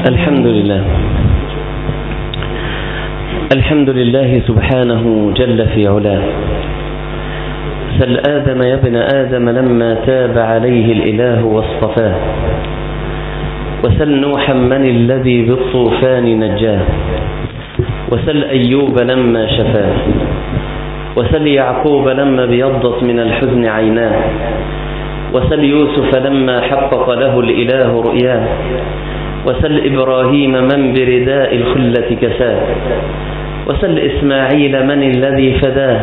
الحمد لله الحمد لله سبحانه جل في علاه سل آدم يا ابن آدم لما تاب عليه الإله واصطفاه وسل نوحا من الذي بالطوفان نجاه وسل أيوب لما شفاه وسل يعقوب لما بيضت من الحزن عيناه وسل يوسف لما حقق له الإله رؤياه وسل إبراهيم من برداء الخلة كساه وسل إسماعيل من الذي فداه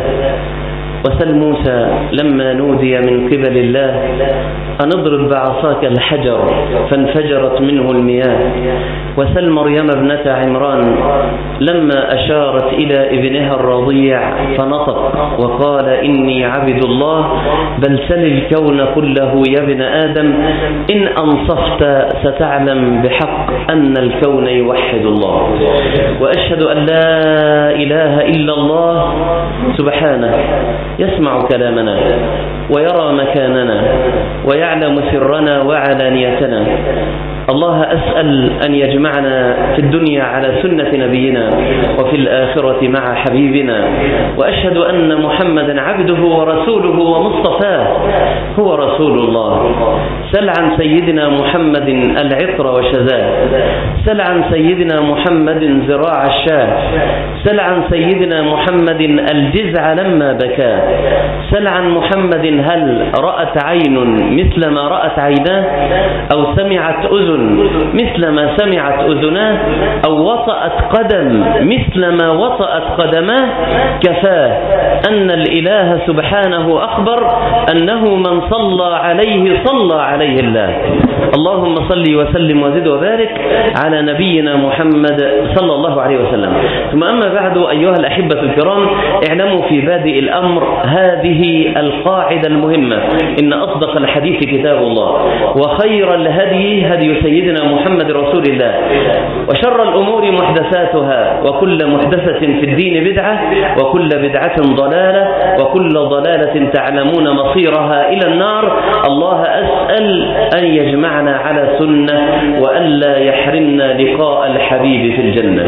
وسل موسى لما نودي من قبل الله أن اضرب بعصاك الحجر فانفجرت منه المياه وسل مريم ابنة عمران لما أشارت إلى ابنها الرضيع فنطق وقال إني عبد الله بل سل الكون كله يا ابن آدم إن أنصفت ستعلم بحق أن الكون يوحد الله وأشهد أن لا إله إلا الله سبحانه يسمع كلامنا ويرى مكاننا ويعلم سرنا وعلانيتنا الله أسأل أن يجمعنا في الدنيا على سنة نبينا وفي الآخرة مع حبيبنا وأشهد أن محمدا عبده ورسوله ومصطفاه هو رسول الله سل عن سيدنا محمد العطر وشذاه سل عن سيدنا محمد زراع الشاه سل عن سيدنا محمد الجزع لما بكى سل عن محمد هل رأت عين مثل ما رأت عيناه أو سمعت أذن مثل ما سمعت أذناه أو وطأت قدم مثل ما وطأت قدماه كفاه أن الإله سبحانه أخبر أنه من صلى عليه صلى عليه الله اللهم صل وسلم وزد وبارك على نبينا محمد صلى الله عليه وسلم ثم أما بعد أيها الأحبة الكرام اعلموا في بادئ الأمر هذه القاعدة المهمة إن أصدق الحديث كتاب الله وخير الهدي هدي سيدنا محمد رسول الله وشر الأمور محدثاتها وكل محدثة في الدين بدعة وكل بدعة ضلالة وكل ضلالة تعلمون مصيرها إلى النار الله أسأل أن يجمعنا على سنة وألا يحرمنا لقاء الحبيب في الجنة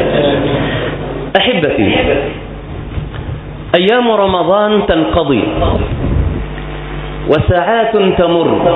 أحبتي أيام رمضان تنقضي وساعات تمر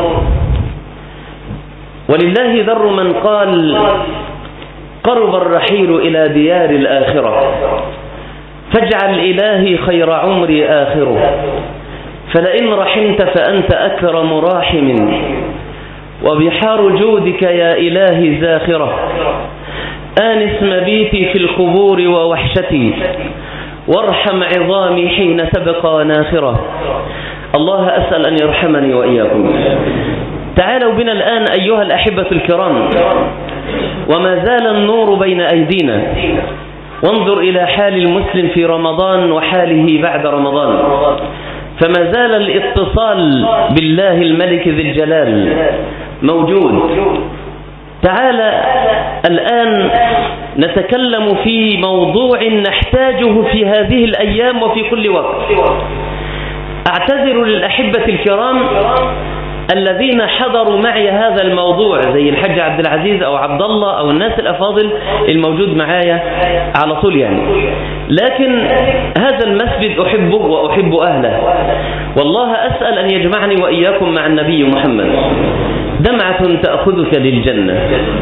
ولله ذر من قال قرب الرحيل إلى ديار الآخرة فاجعل إلهي خير عمري آخره فلئن رحمت فأنت أكرم راحم وبحار جودك يا إلهي زاخرة آنس مبيتي في القبور ووحشتي وارحم عظامي حين تبقى ناخرة الله أسأل أن يرحمني وإياكم تعالوا بنا الآن أيها الأحبة الكرام وما زال النور بين أيدينا وانظر إلى حال المسلم في رمضان وحاله بعد رمضان فما زال الاتصال بالله الملك ذي الجلال موجود تعالى الآن نتكلم في موضوع نحتاجه في هذه الأيام وفي كل وقت أعتذر للأحبة الكرام الذين حضروا معي هذا الموضوع زي الحاج عبد العزيز أو عبد الله أو الناس الأفاضل الموجود معايا على طول يعني لكن هذا المسجد أحبه وأحب أهله والله أسأل أن يجمعني وإياكم مع النبي محمد دمعة تأخذك للجنة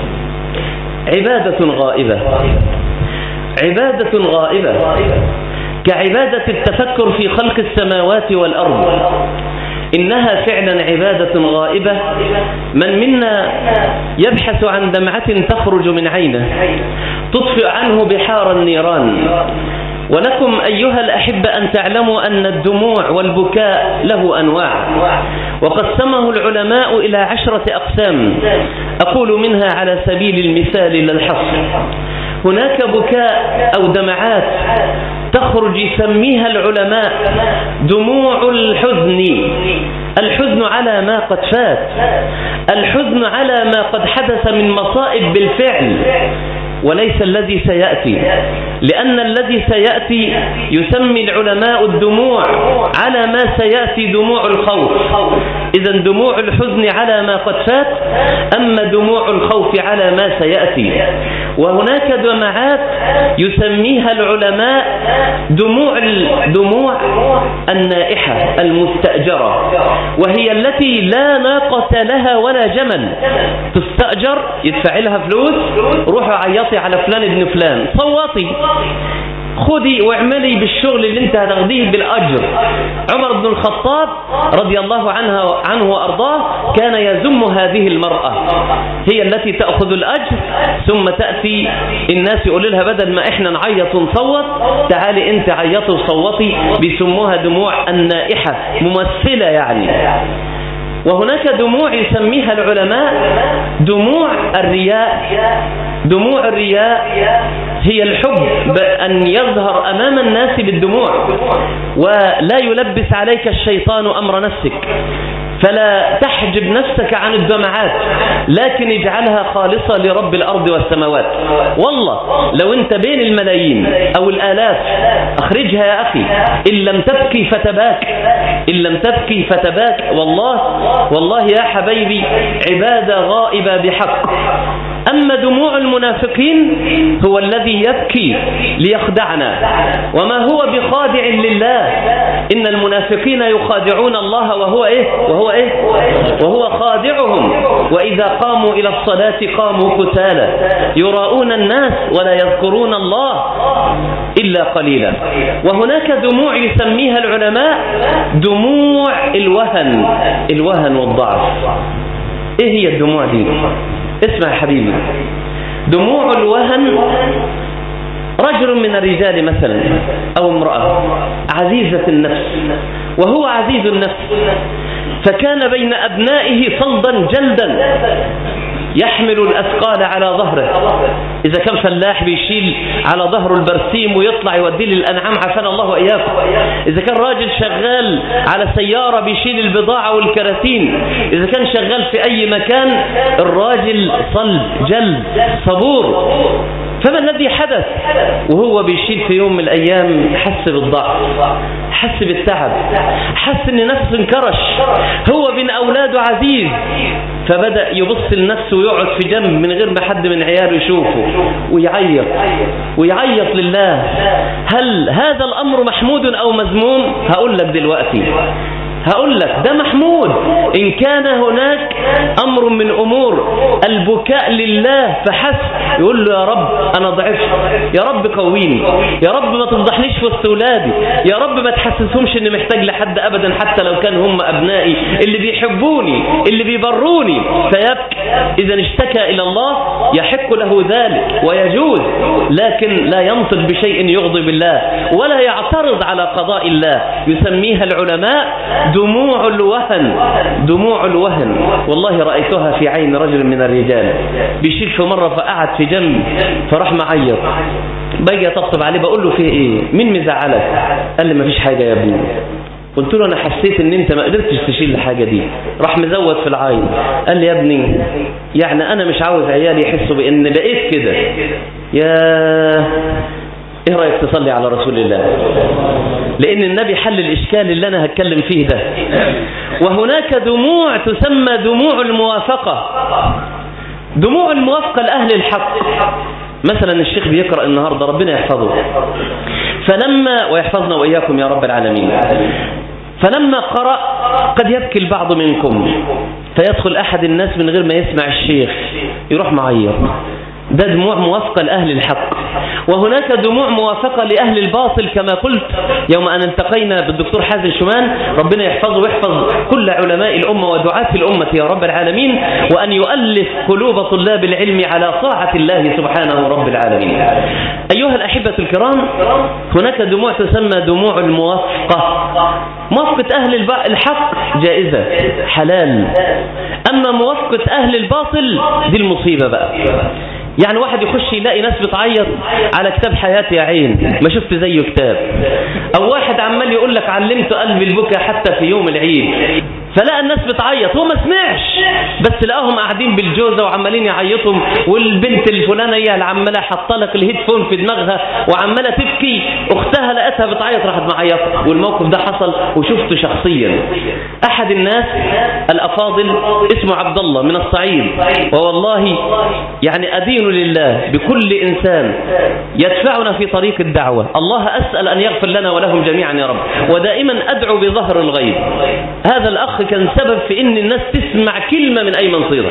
عبادة غائبة عبادة غائبة كعبادة التفكر في خلق السماوات والأرض إنها فعلا عبادة غائبة من منا يبحث عن دمعة تخرج من عينه تطفئ عنه بحار النيران ولكم أيها الأحبة أن تعلموا أن الدموع والبكاء له أنواع وقسمه العلماء إلى عشرة أقسام أقول منها على سبيل المثال للحصر هناك بكاء أو دمعات تخرج يسميها العلماء دموع الحزن الحزن على ما قد فات الحزن على ما قد حدث من مصائب بالفعل وليس الذي سيأتي لأن الذي سيأتي يسمي العلماء الدموع على ما سيأتي دموع الخوف إذا دموع الحزن على ما قد فات أما دموع الخوف على ما سيأتي وهناك دمعات يسميها العلماء دموع دموع النائحة المستأجرة وهي التي لا ناقة لها ولا جمل تستأجر يدفع لها فلوس روحوا عيطي على فلان ابن فلان صوتي خذي واعملي بالشغل اللي انت هتاخديه بالأجر عمر بن الخطاب رضي الله عنها عنه وأرضاه كان يزم هذه المرأة هي التي تأخذ الأجر ثم تأتي الناس يقول لها بدل ما احنا نعيط ونصوت تعالي انت عيطي وصوتي بيسموها دموع النائحة ممثلة يعني وهناك دموع يسميها العلماء دموع الرياء دموع الرياء هي الحب أن يظهر أمام الناس بالدموع ولا يلبس عليك الشيطان أمر نفسك فلا تحجب نفسك عن الدمعات لكن اجعلها خالصة لرب الأرض والسماوات والله لو انت بين الملايين أو الآلاف أخرجها يا أخي إن لم تبكي فتباك إن لم تبكي فتباك والله والله يا حبيبي عبادة غائبة بحق أما دموع المنافقين هو الذي يبكي ليخدعنا وما هو بخادع لله إن المنافقين يخادعون الله وهو إيه وهو إيه وهو خادعهم وإذا قاموا إلى الصلاة قاموا كتالا يراؤون الناس ولا يذكرون الله إلا قليلا وهناك دموع يسميها العلماء دموع الوهن الوهن والضعف ايه هي الدموع دي اسمع يا حبيبي دموع الوهن رجل من الرجال مثلا أو امرأة عزيزة النفس وهو عزيز النفس فكان بين أبنائه صلدا جلدا يحمل الأثقال على ظهره إذا كان فلاح بيشيل على ظهره البرسيم ويطلع يوديه للأنعام عشان الله وإياكم إذا كان راجل شغال على سيارة بيشيل البضاعة والكراتين إذا كان شغال في أي مكان الراجل صلب جلد صبور فما الذي حدث وهو بيشيل في يوم من الأيام حس بالضعف حس بالتعب حس ان نفسه انكرش هو بين أولاده عزيز فبدأ يبص لنفسه ويقعد في جنب من غير ما حد من عياله يشوفه ويعيط ويعيط لله هل هذا الأمر محمود أو مذموم هقول لك دلوقتي هقول لك ده محمود إن كان هناك أمر من أمور البكاء لله فحس يقول له يا رب أنا ضعفت يا رب قويني يا رب ما تفضحنيش في وسط ولادي يا رب ما تحسسهمش إني محتاج لحد أبدا حتى لو كان هم أبنائي اللي بيحبوني اللي بيبروني فيبكي إذا اشتكى إلى الله يحق له ذلك ويجوز لكن لا ينطق بشيء يغضب الله ولا يعترض على قضاء الله يسميها العلماء دموع الوهن دموع الوهن والله رأيتها في عين رجل من الرجال بيشيل في مرة فقعد في جنب فراح معيط باجي اطبطب عليه بقول له في ايه مين مزعلك قال لي مفيش حاجة يا ابني قلت له انا حسيت ان انت ما قدرتش تشيل الحاجة دي راح مزود في العين قال لي يا ابني يعني انا مش عاوز عيالي يحسوا بان بقيت كده يا ايه رأيك تصلي على رسول الله لان النبي حل الاشكال اللي انا هتكلم فيه ده وهناك دموع تسمى دموع الموافقة دموع الموافقة لأهل الحق مثلا الشيخ بيقرأ النهاردة ربنا يحفظه فلما ويحفظنا وإياكم يا رب العالمين فلما قرأ قد يبكي البعض منكم فيدخل أحد الناس من غير ما يسمع الشيخ يروح معيط ده دموع موافقة لأهل الحق وهناك دموع موافقة لأهل الباطل كما قلت يوم أن التقينا بالدكتور حازم شمان ربنا يحفظه ويحفظ كل علماء الأمة ودعاة الأمة يا رب العالمين وأن يؤلف قلوب طلاب العلم على طاعة الله سبحانه رب العالمين أيها الأحبة الكرام هناك دموع تسمى دموع الموافقة موافقة أهل الحق جائزة حلال أما موافقة أهل الباطل دي المصيبة بقى يعني واحد يخش يلاقي ناس بتعيط على كتاب حياتي يا عين ما شفت زيه كتاب او واحد عمال يقول لك علمت قلبي البكاء حتى في يوم العيد فلقى الناس بتعيط هو ما سمعش بس لقاهم قاعدين بالجوزة وعمالين يعيطوا والبنت الفلانة هي اللي عمالة حاطه لك الهيدفون في دماغها وعمالة تبكي اختها لقتها بتعيط راحت معيطة والموقف ده حصل وشفته شخصيا احد الناس الافاضل اسمه عبد الله من الصعيد ووالله يعني ادين لله بكل انسان يدفعنا في طريق الدعوة الله اسأل ان يغفر لنا ولهم جميعا يا رب ودائما ادعو بظهر الغيب هذا الاخ كان سبب في ان الناس تسمع كلمة من اي منصيرة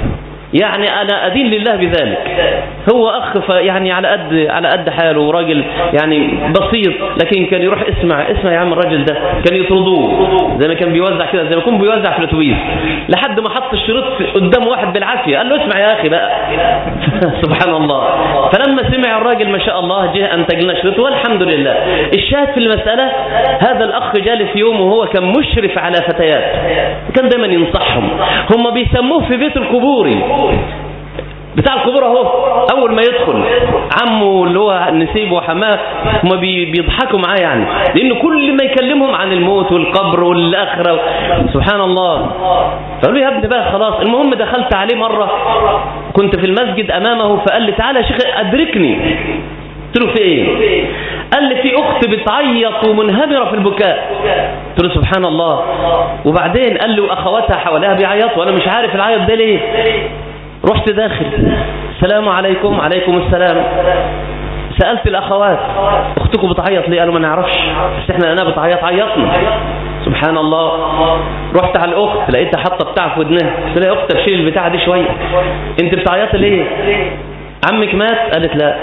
يعني انا ادين لله بذلك هو اخ يعني على قد على قد حاله وراجل يعني بسيط لكن كان يروح اسمع اسمع يا عم الراجل ده كان يطردوه زي ما كان بيوزع كده زي ما يكون بيوزع في الاتوبيس لحد ما حط الشريط قدام واحد بالعافيه قال له اسمع يا اخي بقى سبحان الله فلما سمع الراجل ما شاء الله جه انتج لنا شريط والحمد لله الشاهد في المساله هذا الاخ جالس يوم وهو كان مشرف على فتيات كان دايما ينصحهم هم بيسموه في بيت القبوري بتاع القبور اهو اول ما يدخل عمه اللي هو نسيب وحماه هما بيضحكوا معاه يعني لان كل ما يكلمهم عن الموت والقبر والاخره سبحان الله فقالوا يا ابني بقى خلاص المهم دخلت عليه مره كنت في المسجد امامه فقال لي تعالى يا شيخ ادركني قلت له في ايه قال لي في اخت بتعيط ومنهمره في البكاء قلت له سبحان الله وبعدين قال لي واخواتها حواليها بيعيطوا وانا مش عارف العيط ده ليه رحت داخل السلام عليكم عليكم السلام سألت الأخوات أختكم بتعيط ليه قالوا ما نعرفش بس احنا أنا بتعيط عيطنا سبحان الله رحت على الأخت لقيتها حاطة بتاع في ودنها قلت لها يا أخت شيل البتاع دي شوية أنت بتعيطي ليه عمك مات قالت لا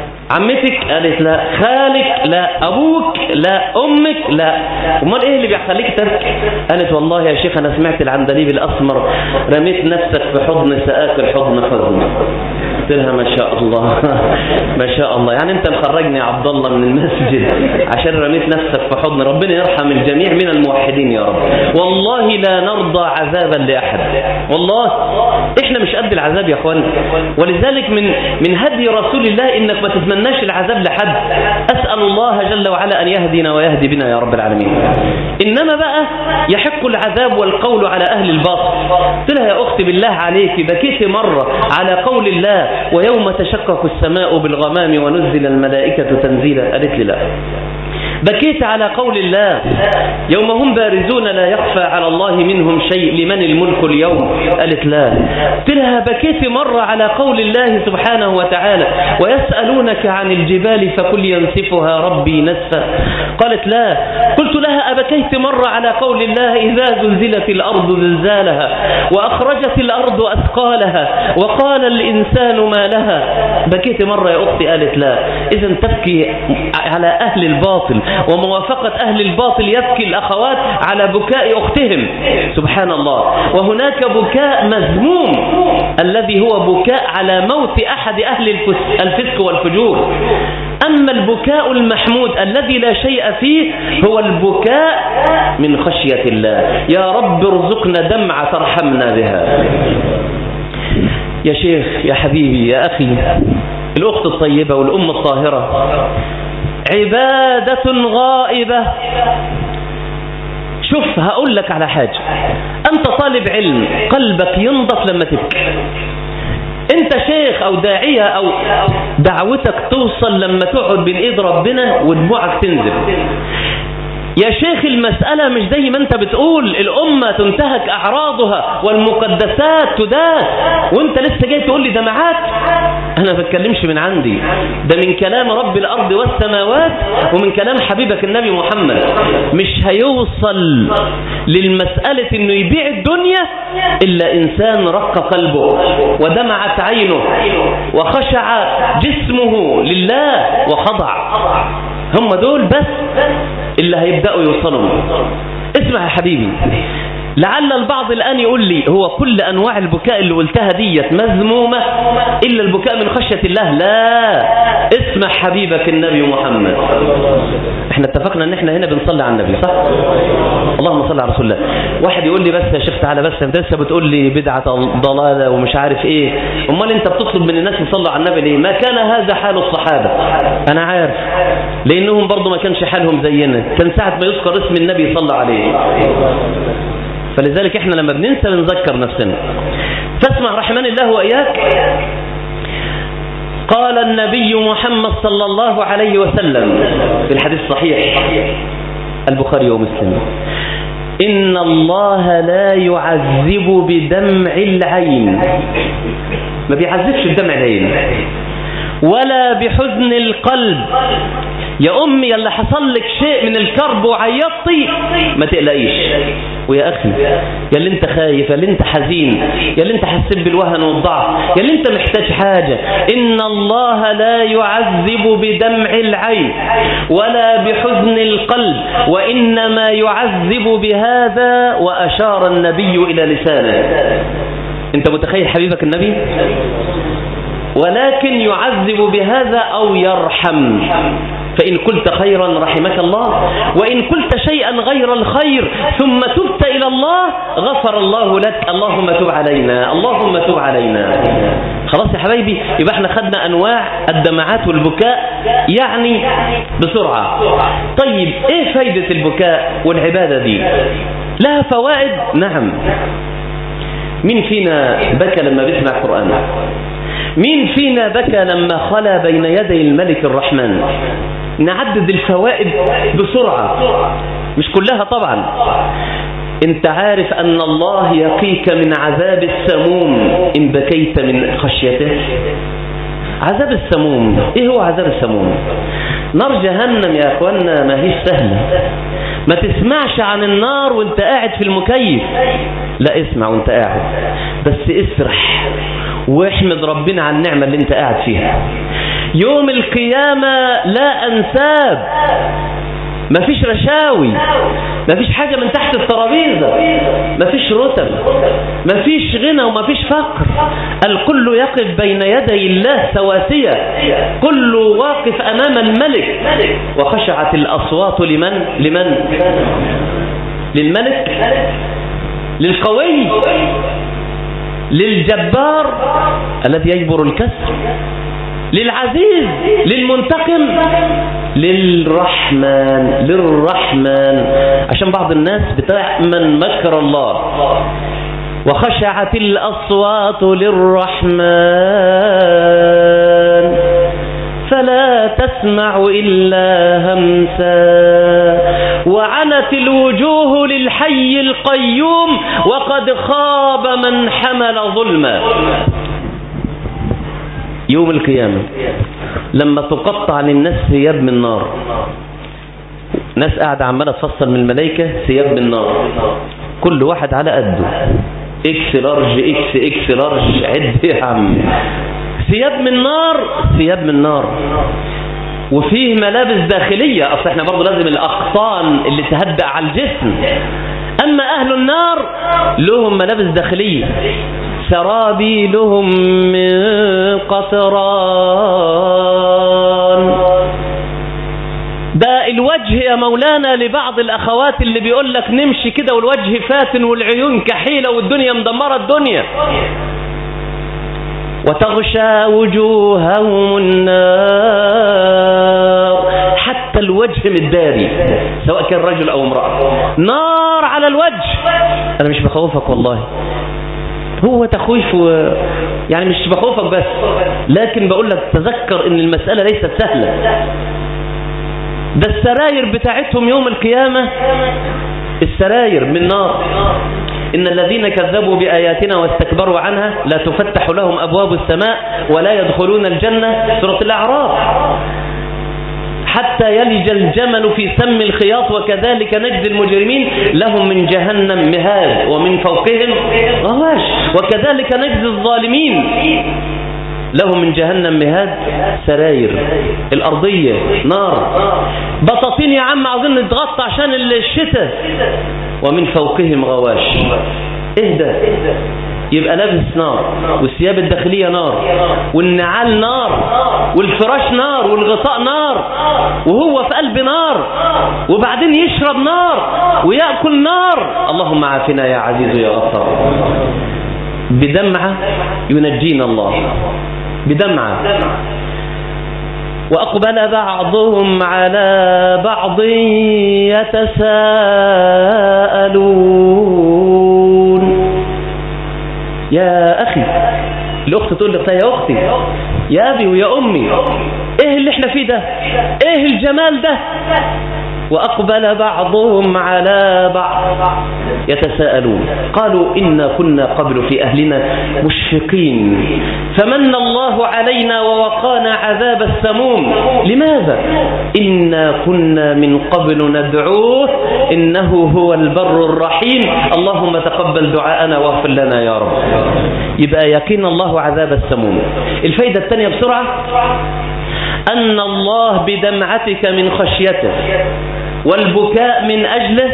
عمتك قالت لا خالك لا ابوك لا امك لا امال ايه اللي بيخليك تبكي قالت والله يا شيخ انا سمعت العندليب الاسمر رميت نفسك في حضن سآك الحضن حضن قلت لها ما شاء الله ما شاء الله يعني انت مخرجني يا عبد الله من المسجد عشان رميت نفسك في حضن ربنا يرحم الجميع من الموحدين يا رب والله لا نرضى عذابا لاحد والله احنا مش قد العذاب يا اخوان ولذلك من من هدي رسول الله انك ما تتمناش العذاب لحد اسال الله جل وعلا ان يهدينا ويهدي بنا يا رب العالمين انما بقى يحق العذاب والقول على اهل الباطل قلت لها يا اختي بالله عليك بكيت مره على قول الله ويوم تشقق السماء بالغمام ونزل الملائكة تنزيلا قالت لي لا بكيت على قول الله يوم هم بارزون لا يخفى على الله منهم شيء لمن الملك اليوم قالت لا قلت لها بكيت مرة على قول الله سبحانه وتعالى ويسألونك عن الجبال فكل ينسفها ربي نسفا قالت لا قلت لها أبكيت مرة على قول الله إذا زلزلت الأرض زلزالها وأخرجت الأرض أثقالها وقال الإنسان ما لها بكيت مرة يا أختي قالت لا إذا تبكي على أهل الباطل وموافقة أهل الباطل يبكي الأخوات على بكاء أختهم سبحان الله وهناك بكاء مذموم الذي هو بكاء على موت أحد أهل الفسق والفجور أما البكاء المحمود الذي لا شيء فيه هو البكاء من خشية الله يا رب ارزقنا دمعة ترحمنا بها يا شيخ يا حبيبي يا أخي الأخت الطيبة والأم الطاهرة عبادة غائبة شوف هقول لك على حاجة أنت طالب علم قلبك ينضف لما تبكي انت شيخ او داعية او دعوتك توصل لما تقعد بين ايد ربنا ودموعك تنزل يا شيخ المسألة مش زي ما انت بتقول الأمة تنتهك أعراضها والمقدسات تداس وانت لسه جاي تقول لي ده معاك أنا ما بتكلمش من عندي ده من كلام رب الأرض والسماوات ومن كلام حبيبك النبي محمد مش هيوصل للمسألة انه يبيع الدنيا إلا إنسان رق قلبه ودمعت عينه وخشع جسمه لله وخضع هم دول بس اللي هيبدأوا يوصلوا اسمع يا حبيبي لعل البعض الآن يقول لي هو كل أنواع البكاء اللي قلتها ديت مذمومة إلا البكاء من خشية الله لا اسمع حبيبك النبي محمد احنا اتفقنا ان احنا هنا بنصلي على النبي صح اللهم صل على رسول الله واحد يقول لي بس يا شيخ تعالى بس انت لسه بتقول لي بدعة ضلالة ومش عارف ايه امال انت بتطلب من الناس يصلوا على النبي ليه ما كان هذا حال الصحابة انا عارف لانهم برضو ما كانش حالهم زينا كان ساعة ما يذكر اسم النبي صلى عليه فلذلك احنا لما بننسى بنذكر نفسنا فاسمع رحمن الله وإياك قال النبي محمد صلى الله عليه وسلم في الحديث الصحيح البخاري ومسلم إن الله لا يعذب بدمع العين ما بيعذبش بدمع العين ولا بحزن القلب يا أمي اللي حصل لك شيء من الكرب وعيطتي ما تقلقيش ويا أخي يا اللي انت خايف يا اللي انت حزين يا اللي انت حسيت بالوهن والضعف يا اللي انت محتاج حاجة إن الله لا يعذب بدمع العين ولا بحزن القلب وإنما يعذب بهذا وأشار النبي إلى لسانه انت متخيل حبيبك النبي ولكن يعذب بهذا أو يرحم فإن قلت خيرا رحمك الله وإن قلت شيئا غير الخير ثم تبت إلى الله غفر الله لك اللهم تب علينا اللهم تب علينا خلاص يا حبايبي يبقى احنا خدنا أنواع الدمعات والبكاء يعني بسرعة طيب ايه فايدة البكاء والعبادة دي لها فوائد نعم مين فينا بكى لما بيسمع القرآن مين فينا بكى لما خلى بين يدي الملك الرحمن نعدد الفوائد بسرعة مش كلها طبعا انت عارف ان الله يقيك من عذاب السموم ان بكيت من خشيته عذاب السموم ايه هو عذاب السموم نار جهنم يا اخوانا ما هيش سهلة ما تسمعش عن النار وانت قاعد في المكيف لا اسمع وانت قاعد بس اسرح واحمد ربنا على النعمة اللي انت قاعد فيها يوم القيامة لا أنساب مفيش رشاوي مفيش حاجة من تحت الترابيزة مفيش رتب مفيش غنى ومفيش فقر الكل يقف بين يدي الله سواسية كل واقف أمام الملك وخشعت الأصوات لمن لمن للملك للقوي للجبار الذي يجبر الكسر للعزيز للمنتقم للرحمن للرحمن عشان بعض الناس بتأمن مكر الله وخشعت الأصوات للرحمن فلا تسمع إلا همسا وعنت الوجوه للحي القيوم وقد خاب من حمل ظلما يوم القيامة لما تقطع للناس ثياب من نار ناس قاعدة عمالة تفصل من الملائكة ثياب من نار كل واحد على قده اكس لارج اكس اكس لارج عد يا عم ثياب من نار ثياب من نار وفيه ملابس داخلية اصل احنا برضه لازم الاقطان اللي تهدأ على الجسم اما اهل النار لهم ملابس داخلية سرابيلهم من قطران ده الوجه يا مولانا لبعض الأخوات اللي بيقول لك نمشي كده والوجه فاتن والعيون كحيلة والدنيا مدمرة الدنيا وتغشى وجوههم النار حتى الوجه متداري سواء كان رجل أو امرأة نار على الوجه أنا مش بخوفك والله هو تخويف و... يعني مش بخوفك بس لكن بقول لك تذكر ان المسألة ليست سهلة ده السراير بتاعتهم يوم القيامة السراير من نار إن الذين كذبوا بآياتنا واستكبروا عنها لا تفتح لهم أبواب السماء ولا يدخلون الجنة سورة الأعراف حتى يلج الجمل في سم الخياط وكذلك نجزي المجرمين لهم من جهنم مهاد ومن فوقهم غواش وكذلك نجزي الظالمين لهم من جهنم مهاد سراير الأرضية نار بطاطين يا عم عاوزين نتغطى عشان الشتاء ومن فوقهم غواش اهدى يبقى لابس نار والثياب الداخلية نار والنعال نار والفراش نار والغطاء نار وهو في قلب نار وبعدين يشرب نار ويأكل نار اللهم عافنا يا عزيز يا غفار بدمعة ينجينا الله بدمعة وأقبل بعضهم على بعض يتساءلون يا أخي الأخت تقول لأختها يا أختي يا أبي ويا أمي إيه اللي احنا فيه ده إيه الجمال ده وأقبل بعضهم على بعض يتساءلون قالوا إنا كنا قبل في أهلنا مشفقين فمن الله علينا ووقانا عذاب السموم لماذا؟ إنا كنا من قبل ندعوه إنه هو البر الرحيم اللهم تقبل دعاءنا واغفر لنا يا رب يبقى يقين الله عذاب السموم الفايدة الثانية بسرعة أن الله بدمعتك من خشيته والبكاء من أجله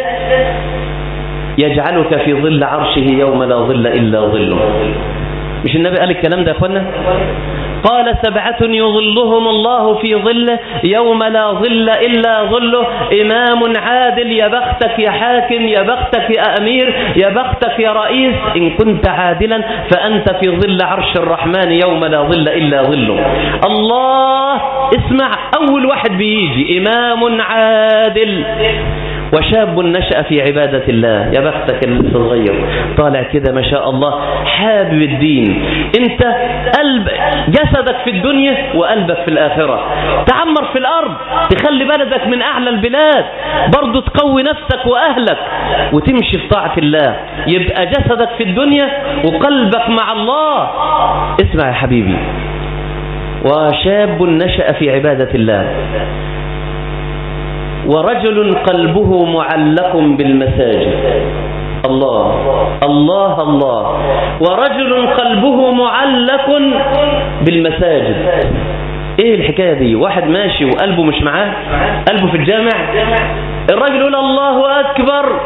يجعلك في ظل عرشه يوم لا ظل إلا ظله مش النبي قال الكلام ده يا أخوانا قال سبعة يظلهم الله في ظله يوم لا ظل إلا ظله إمام عادل يا بختك يا حاكم يا بختك يا أمير يا بختك يا رئيس إن كنت عادلا فأنت في ظل عرش الرحمن يوم لا ظل إلا ظله الله اسمع أول واحد بيجي إمام عادل وشاب نشأ في عبادة الله يا بختك اللي صغير طالع كده ما شاء الله حابب الدين انت قلب جسدك في الدنيا وقلبك في الآخرة تعمر في الأرض تخلي بلدك من أعلى البلاد برضو تقوي نفسك وأهلك وتمشي في طاعة الله يبقى جسدك في الدنيا وقلبك مع الله اسمع يا حبيبي وشاب نشأ في عبادة الله ورجل قلبه معلق بالمساجد الله الله الله ورجل قلبه معلق بالمساجد ايه الحكاية دي واحد ماشي وقلبه مش معاه قلبه في الجامع الراجل يقول الله اكبر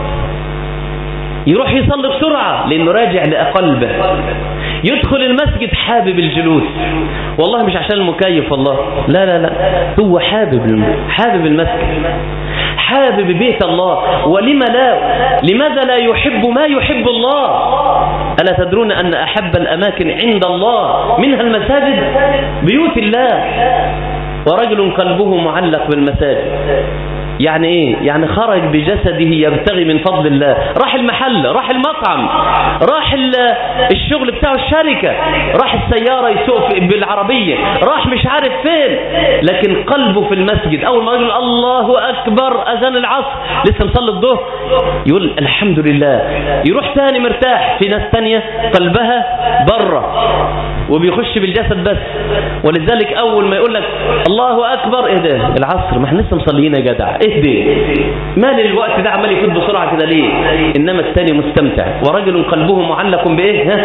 يروح يصلي بسرعة لانه راجع لقلبه يدخل المسجد حابب الجلوس والله مش عشان المكيف والله لا لا لا هو حابب حابب المسجد حابب بيت الله ولما لا لماذا لا يحب ما يحب الله ألا تدرون أن أحب الأماكن عند الله منها المساجد بيوت الله ورجل قلبه معلق بالمساجد يعني ايه يعني خرج بجسده يبتغي من فضل الله راح المحل راح المطعم راح الشغل بتاعه الشركة راح السيارة يسوق بالعربية راح مش عارف فين لكن قلبه في المسجد اول ما يقول الله اكبر اذان العصر لسه مصلي الظهر يقول الحمد لله يروح تاني مرتاح في ناس تانية قلبها بره وبيخش بالجسد بس ولذلك اول ما يقول لك الله اكبر ايه ده العصر ما احنا لسه مصليين يا جدع اهدي مال الوقت ده عمال يفوت بسرعه كده ليه انما الثاني مستمتع ورجل قلبه معلق بايه ها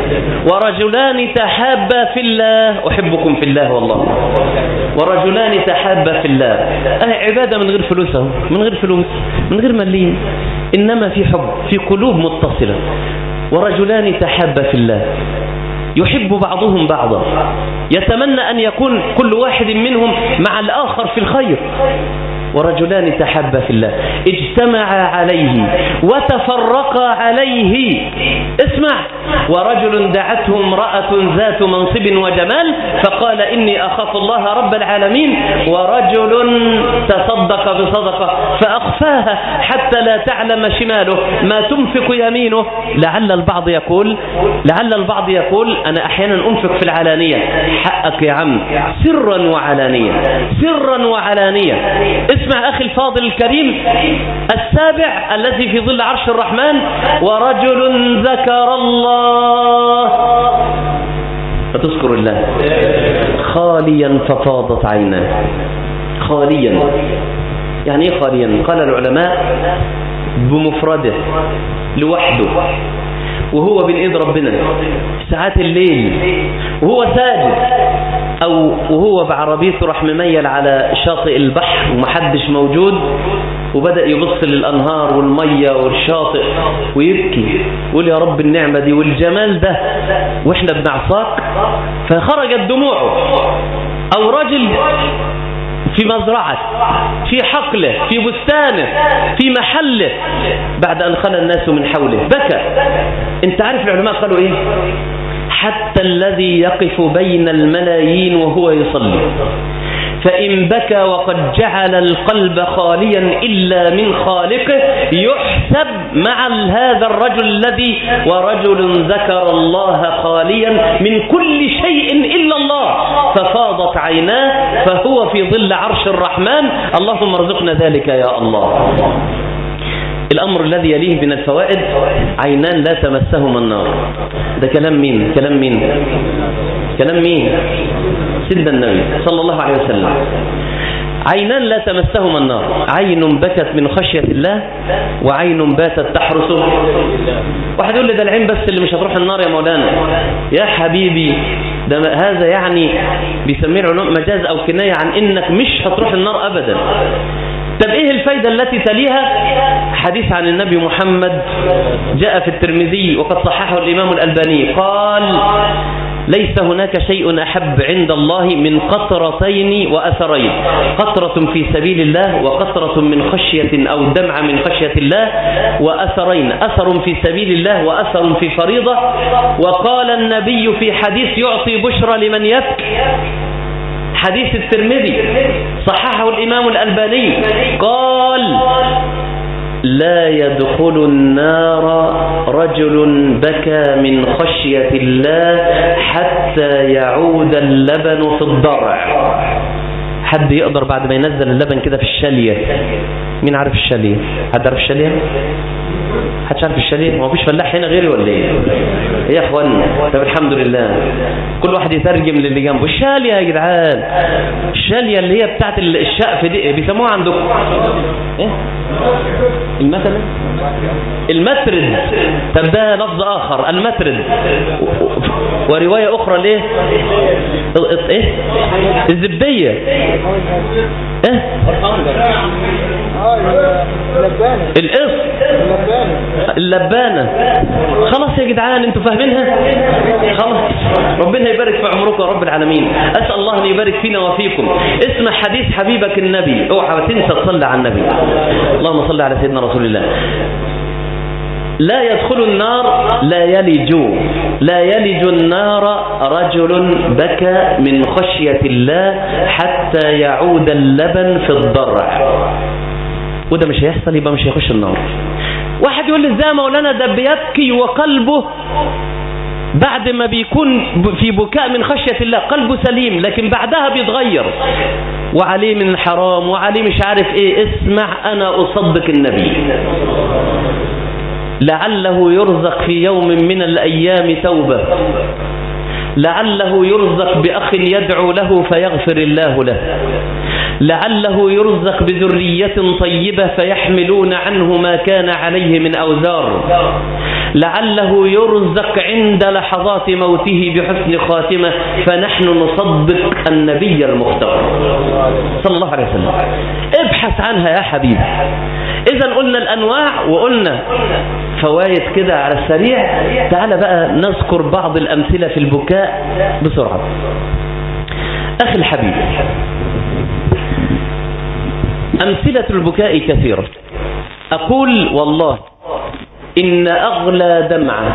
ورجلان تحابا في الله احبكم في الله والله ورجلان تحابا في الله اه عباده من غير فلوس اهو من غير فلوس من غير مليين انما في حب في قلوب متصله ورجلان تحابا في الله يحب بعضهم بعضا يتمنى أن يكون كل واحد منهم مع الآخر في الخير ورجلان تحبا في الله اجتمعا عليه وتفرقا عليه اسمع ورجل دعته امرأة ذات منصب وجمال فقال إني أخاف الله رب العالمين ورجل تصدق بصدقة فأخفاها حتى لا تعلم شماله ما تنفق يمينه لعل البعض يقول لعل البعض يقول أنا أحيانا أنفق في العلانية حقك يا عم سرا وعلانية سرا وعلانية اسمع أخي الفاضل الكريم السابع الذي في ظل عرش الرحمن ورجل ذكر الله فتذكر الله خاليا ففاضت عيناه خاليا يعني ايه خاليا قال العلماء بمفرده لوحده وهو بين ايد ربنا ساعات الليل وهو ساجد او وهو بعربيته راح مميل على شاطئ البحر ومحدش موجود وبدأ يبص للأنهار والمية والشاطئ ويبكي يقول يا رب النعمة دي والجمال ده واحنا بنعصاك فخرجت دموعه او رجل في مزرعة في حقله في بستانه في محله بعد أن خلى الناس من حوله بكى انت عارف العلماء قالوا ايه حتى الذي يقف بين الملايين وهو يصلي فإن بكى وقد جعل القلب خاليا إلا من خالقه يحسب مع هذا الرجل الذي ورجل ذكر الله خاليا من كل شيء إلا الله ففاضت عيناه فهو في ظل عرش الرحمن اللهم ارزقنا ذلك يا الله الأمر الذي يليه من الفوائد عينان لا تمسهما النار ده كلام مين كلام مين كلام مين سيدنا النبي صلى الله عليه وسلم عينان لا تمسهما النار عين بكت من خشية الله وعين باتت تحرسه واحد يقول لي ده العين بس اللي مش هتروح النار يا مولانا يا حبيبي ده هذا يعني بيسميه العلماء مجاز أو كناية عن إنك مش هتروح النار أبدا طب ايه الفايدة التي تليها حديث عن النبي محمد جاء في الترمذي وقد صححه الإمام الألباني قال ليس هناك شيء أحب عند الله من قطرتين وأثرين قطرة في سبيل الله وقطرة من خشية أو دمعة من خشية الله وأثرين أثر في سبيل الله وأثر في فريضة وقال النبي في حديث يعطي بشرى لمن يبكي حديث الترمذي صححه الإمام الألباني قال لا يدخل النار رجل بكى من خشية الله حتى يعود اللبن في الضرع حد يقدر بعد ما ينزل اللبن كده في الشالية مين عارف الشالية حد عارف الشالية حدش عارف الشاليه ما فيش فلاح هنا غيري ولا ايه ايه يا اخوانا طب الحمد لله كل واحد يترجم للي جنبه الشاليه يا جدعان الشاليه اللي هي بتاعت الشقف دي بيسموها عندكم ايه المثل المترد طب ده لفظ اخر المترد وروايه اخرى ليه ايه الزبديه ايه القسط اللبانة خلاص يا جدعان انتوا فاهمينها خلاص ربنا يبارك في عمركم يا رب العالمين اسال الله ان يبارك فينا وفيكم اسمع حديث حبيبك النبي اوعى تنسى تصلي على النبي اللهم صل على سيدنا رسول الله لا يدخل النار لا يلج لا يلج النار رجل بكى من خشية الله حتى يعود اللبن في الضرع وده مش هيحصل يبقى مش هيخش النار واحد يقول لي ازاي مولانا ده بيبكي وقلبه بعد ما بيكون في بكاء من خشية الله قلبه سليم لكن بعدها بيتغير وعليه من الحرام وعليه مش عارف ايه اسمع انا اصدق النبي لعله يرزق في يوم من الايام توبة لعله يرزق بأخ يدعو له فيغفر الله له لعله يرزق بذرية طيبة فيحملون عنه ما كان عليه من أوزار لعله يرزق عند لحظات موته بحسن خاتمة فنحن نصدق النبي المختار صلى الله عليه وسلم ابحث عنها يا حبيبي إذا قلنا الأنواع وقلنا فوائد كده على السريع تعال بقى نذكر بعض الأمثلة في البكاء بسرعة أخي الحبيب أمثلة البكاء كثيرة أقول والله إن أغلى دمعة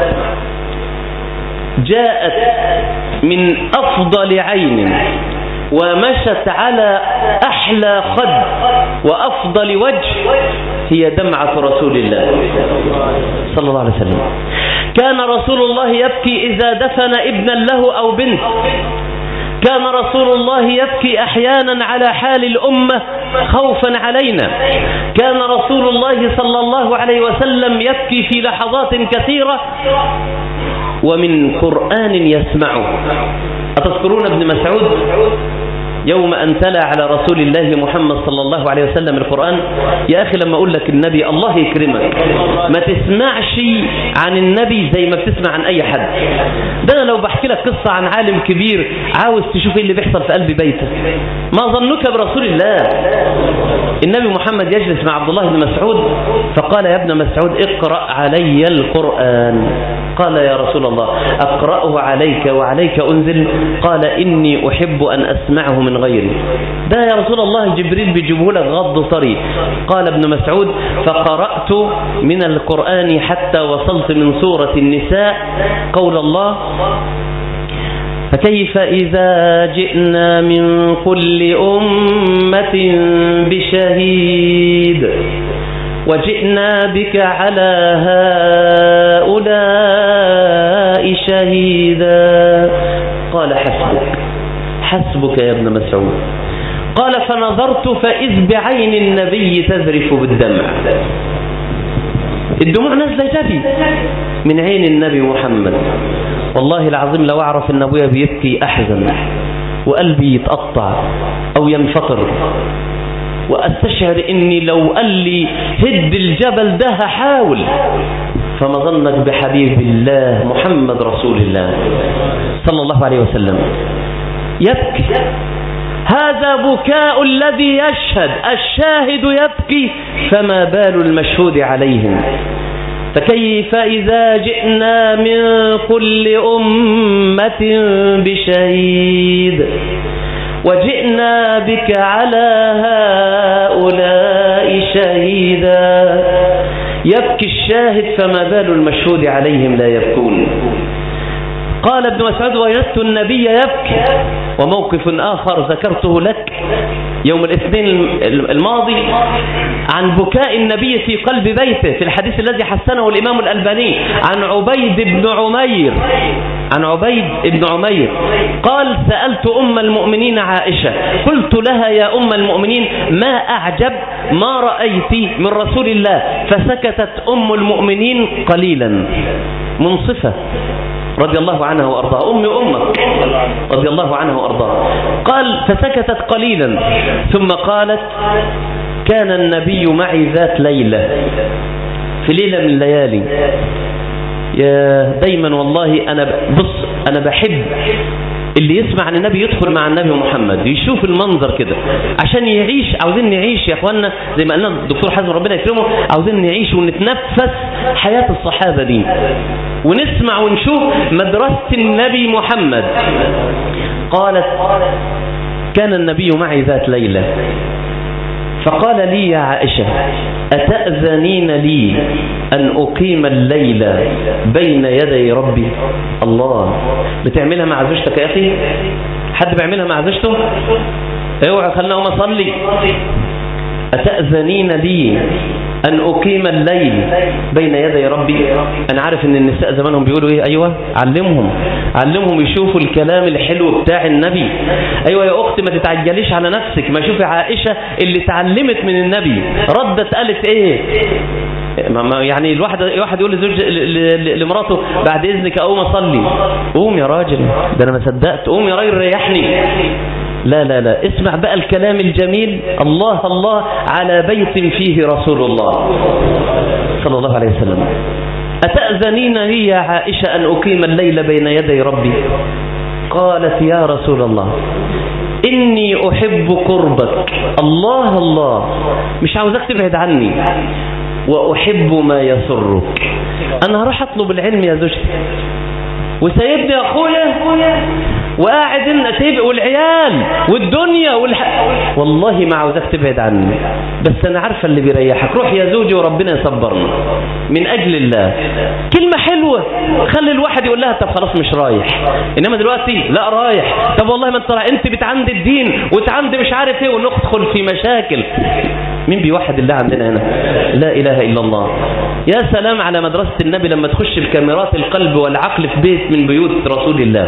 جاءت من أفضل عين ومشت على أحلى خد وأفضل وجه هي دمعة رسول الله صلى الله عليه وسلم كان رسول الله يبكي إذا دفن ابنا له أو بنت كان رسول الله يبكي أحيانا على حال الأمة خوفا علينا كان رسول الله صلى الله عليه وسلم يبكي في لحظات كثيرة ومن قرآن يسمعه أتذكرون ابن مسعود يوم أن تلا على رسول الله محمد صلى الله عليه وسلم القرآن يا أخي لما أقول لك النبي الله يكرمك ما تسمعش عن النبي زي ما بتسمع عن أي حد ده أنا لو بحكي لك قصة عن عالم كبير عاوز تشوف اللي بيحصل في قلب بيته ما ظنك برسول الله النبي محمد يجلس مع عبد الله بن مسعود فقال يا ابن مسعود اقرأ علي القرآن قال يا رسول الله أقرأه عليك وعليك أنزل قال إني أحب أن أسمعه من غيري ده يا رسول الله جبريل بيجيبه لك غض طري قال ابن مسعود فقرأت من القرآن حتى وصلت من سورة النساء قول الله فكيف إذا جئنا من كل أمة بشهيد وجئنا بك على هؤلاء شهيدا قال حسبك حسبك يا ابن مسعود قال فنظرت فإذ بعين النبي تذرف بالدمع الدموع نازلة جبي من عين النبي محمد والله العظيم لو أعرف أن أبويا بيبكي أحزن وقلبي يتقطع أو ينفطر وأستشعر إني لو قال لي هد الجبل ده هحاول فما ظنك بحبيب الله محمد رسول الله صلى الله عليه وسلم يبكي هذا بكاء الذي يشهد الشاهد يبكي فما بال المشهود عليهم فكيف إذا جئنا من كل أمة بشهيد وجئنا بك على هؤلاء شهيدا يبكي الشاهد فما بال المشهود عليهم لا يبكون قال ابن مسعود وجدت النبي يبكي وموقف آخر ذكرته لك يوم الاثنين الماضي عن بكاء النبي في قلب بيته في الحديث الذي حسنه الإمام الألباني عن عبيد بن عمير عن عبيد بن عمير قال سألت أم المؤمنين عائشة قلت لها يا أم المؤمنين ما أعجب ما رأيت من رسول الله فسكتت أم المؤمنين قليلا منصفة رضي الله عنها وأرضاها أمي وأمك رضي الله عنها وأرضاها قال فسكتت قليلا ثم قالت كان النبي معي ذات ليلة في ليلة من الليالي يا دايما والله أنا بص أنا بحب اللي يسمع عن النبي يدخل مع النبي محمد يشوف المنظر كده عشان يعيش عاوزين نعيش يا اخوانا زي ما قالنا الدكتور حازم ربنا يكرمه عاوزين نعيش ونتنفس حياة الصحابة دي ونسمع ونشوف مدرسة النبي محمد قالت كان النبي معي ذات ليلة فقال لي يا عائشة أتأذنين لي أن أقيم الليل بين يدي ربي الله بتعملها مع زوجتك يا أخي حد بيعملها مع زوجته اوعى خلنا أقوم أصلي أتأذنين لي أن أقيم الليل بين يدي ربي أنا عارف أن النساء زمانهم بيقولوا إيه أيوة علمهم علمهم يشوفوا الكلام الحلو بتاع النبي أيوة يا أختي ما تتعجليش على نفسك ما شوفي عائشة اللي تعلمت من النبي ردت قالت إيه يعني الواحد واحد يقول لزوج لمراته بعد اذنك اقوم اصلي قوم يا راجل ده انا ما صدقت قوم يا راجل ريحني لا لا لا اسمع بقى الكلام الجميل الله الله على بيت فيه رسول الله صلى الله عليه وسلم أتأذنين لي يا عائشة أن أقيم الليل بين يدي ربي قالت يا رسول الله إني أحب قربك الله الله مش عاوزك تبعد عني وأحب ما يسرك أنا هروح أطلب العلم يا زوجتي وسيبني أخويا وقاعد سيب والعيال والدنيا والح... والله ما عاوزك تبعد عني بس انا عارفه اللي بيريحك روح يا زوجي وربنا يصبرنا من اجل الله كلمه حلوه خلي الواحد يقول لها طب خلاص مش رايح انما دلوقتي لا رايح طب والله ما انت رايح انت بتعند الدين وتعند مش عارف ايه وندخل في مشاكل مين بيوحد الله عندنا هنا لا اله الا الله يا سلام على مدرسه النبي لما تخش بكاميرات القلب والعقل في بيت من بيوت رسول الله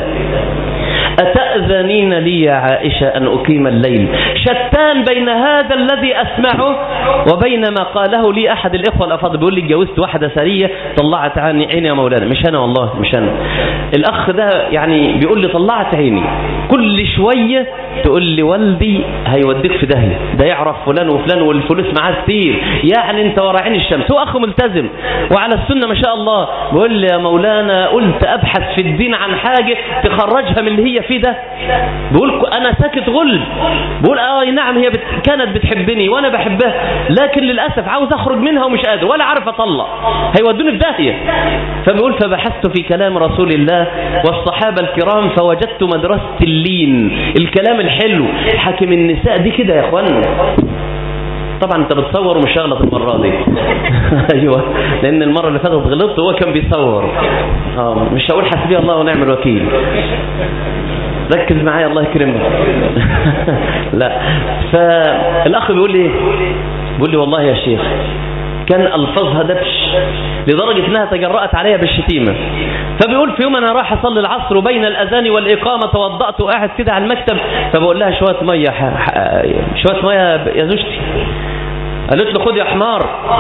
أتأذنين لي يا عائشة أن أقيم الليل شتان بين هذا الذي أسمعه وبين ما قاله لي أحد الإخوة الأفاضل بيقول لي اتجوزت واحدة سرية طلعت عني عيني يا مولانا مش أنا والله مش أنا الأخ ده يعني بيقول لي طلعت عيني كل شوية تقول لي والدي هيوديك في داهية ده يعرف فلان وفلان والفلوس معاه كتير يعني انت ورا عين الشمس هو أخ ملتزم وعلى السنة ما شاء الله بيقول لي يا مولانا قلت أبحث في الدين عن حاجة تخرجها من اللي هي فيه ده بيقول انا ساكت غلب بيقول اه نعم هي بت... كانت بتحبني وانا بحبها لكن للاسف عاوز اخرج منها ومش قادر ولا عارف اطلق هيودوني في داهيه فبيقول فبحثت في كلام رسول الله والصحابه الكرام فوجدت مدرسه اللين الكلام الحلو حاكم النساء دي كده يا اخوانا طبعا انت بتصور ومش هغلط المرة دي ايوه لان المرة اللي فاتت غلطت وهو كان بيصور اه مش هقول حسبي الله ونعم الوكيل ركز معايا الله يكرمك لا فالاخ بيقول لي بيقول لي والله يا شيخ كان الفاظها دبش لدرجة انها تجرأت عليها بالشتيمة فبيقول في يوم انا راح اصلي العصر وبين الاذان والاقامة توضأت وقاعد كده على المكتب فبقول لها شوية مية شوية مية يا زوجتي قالت له خد يا حمار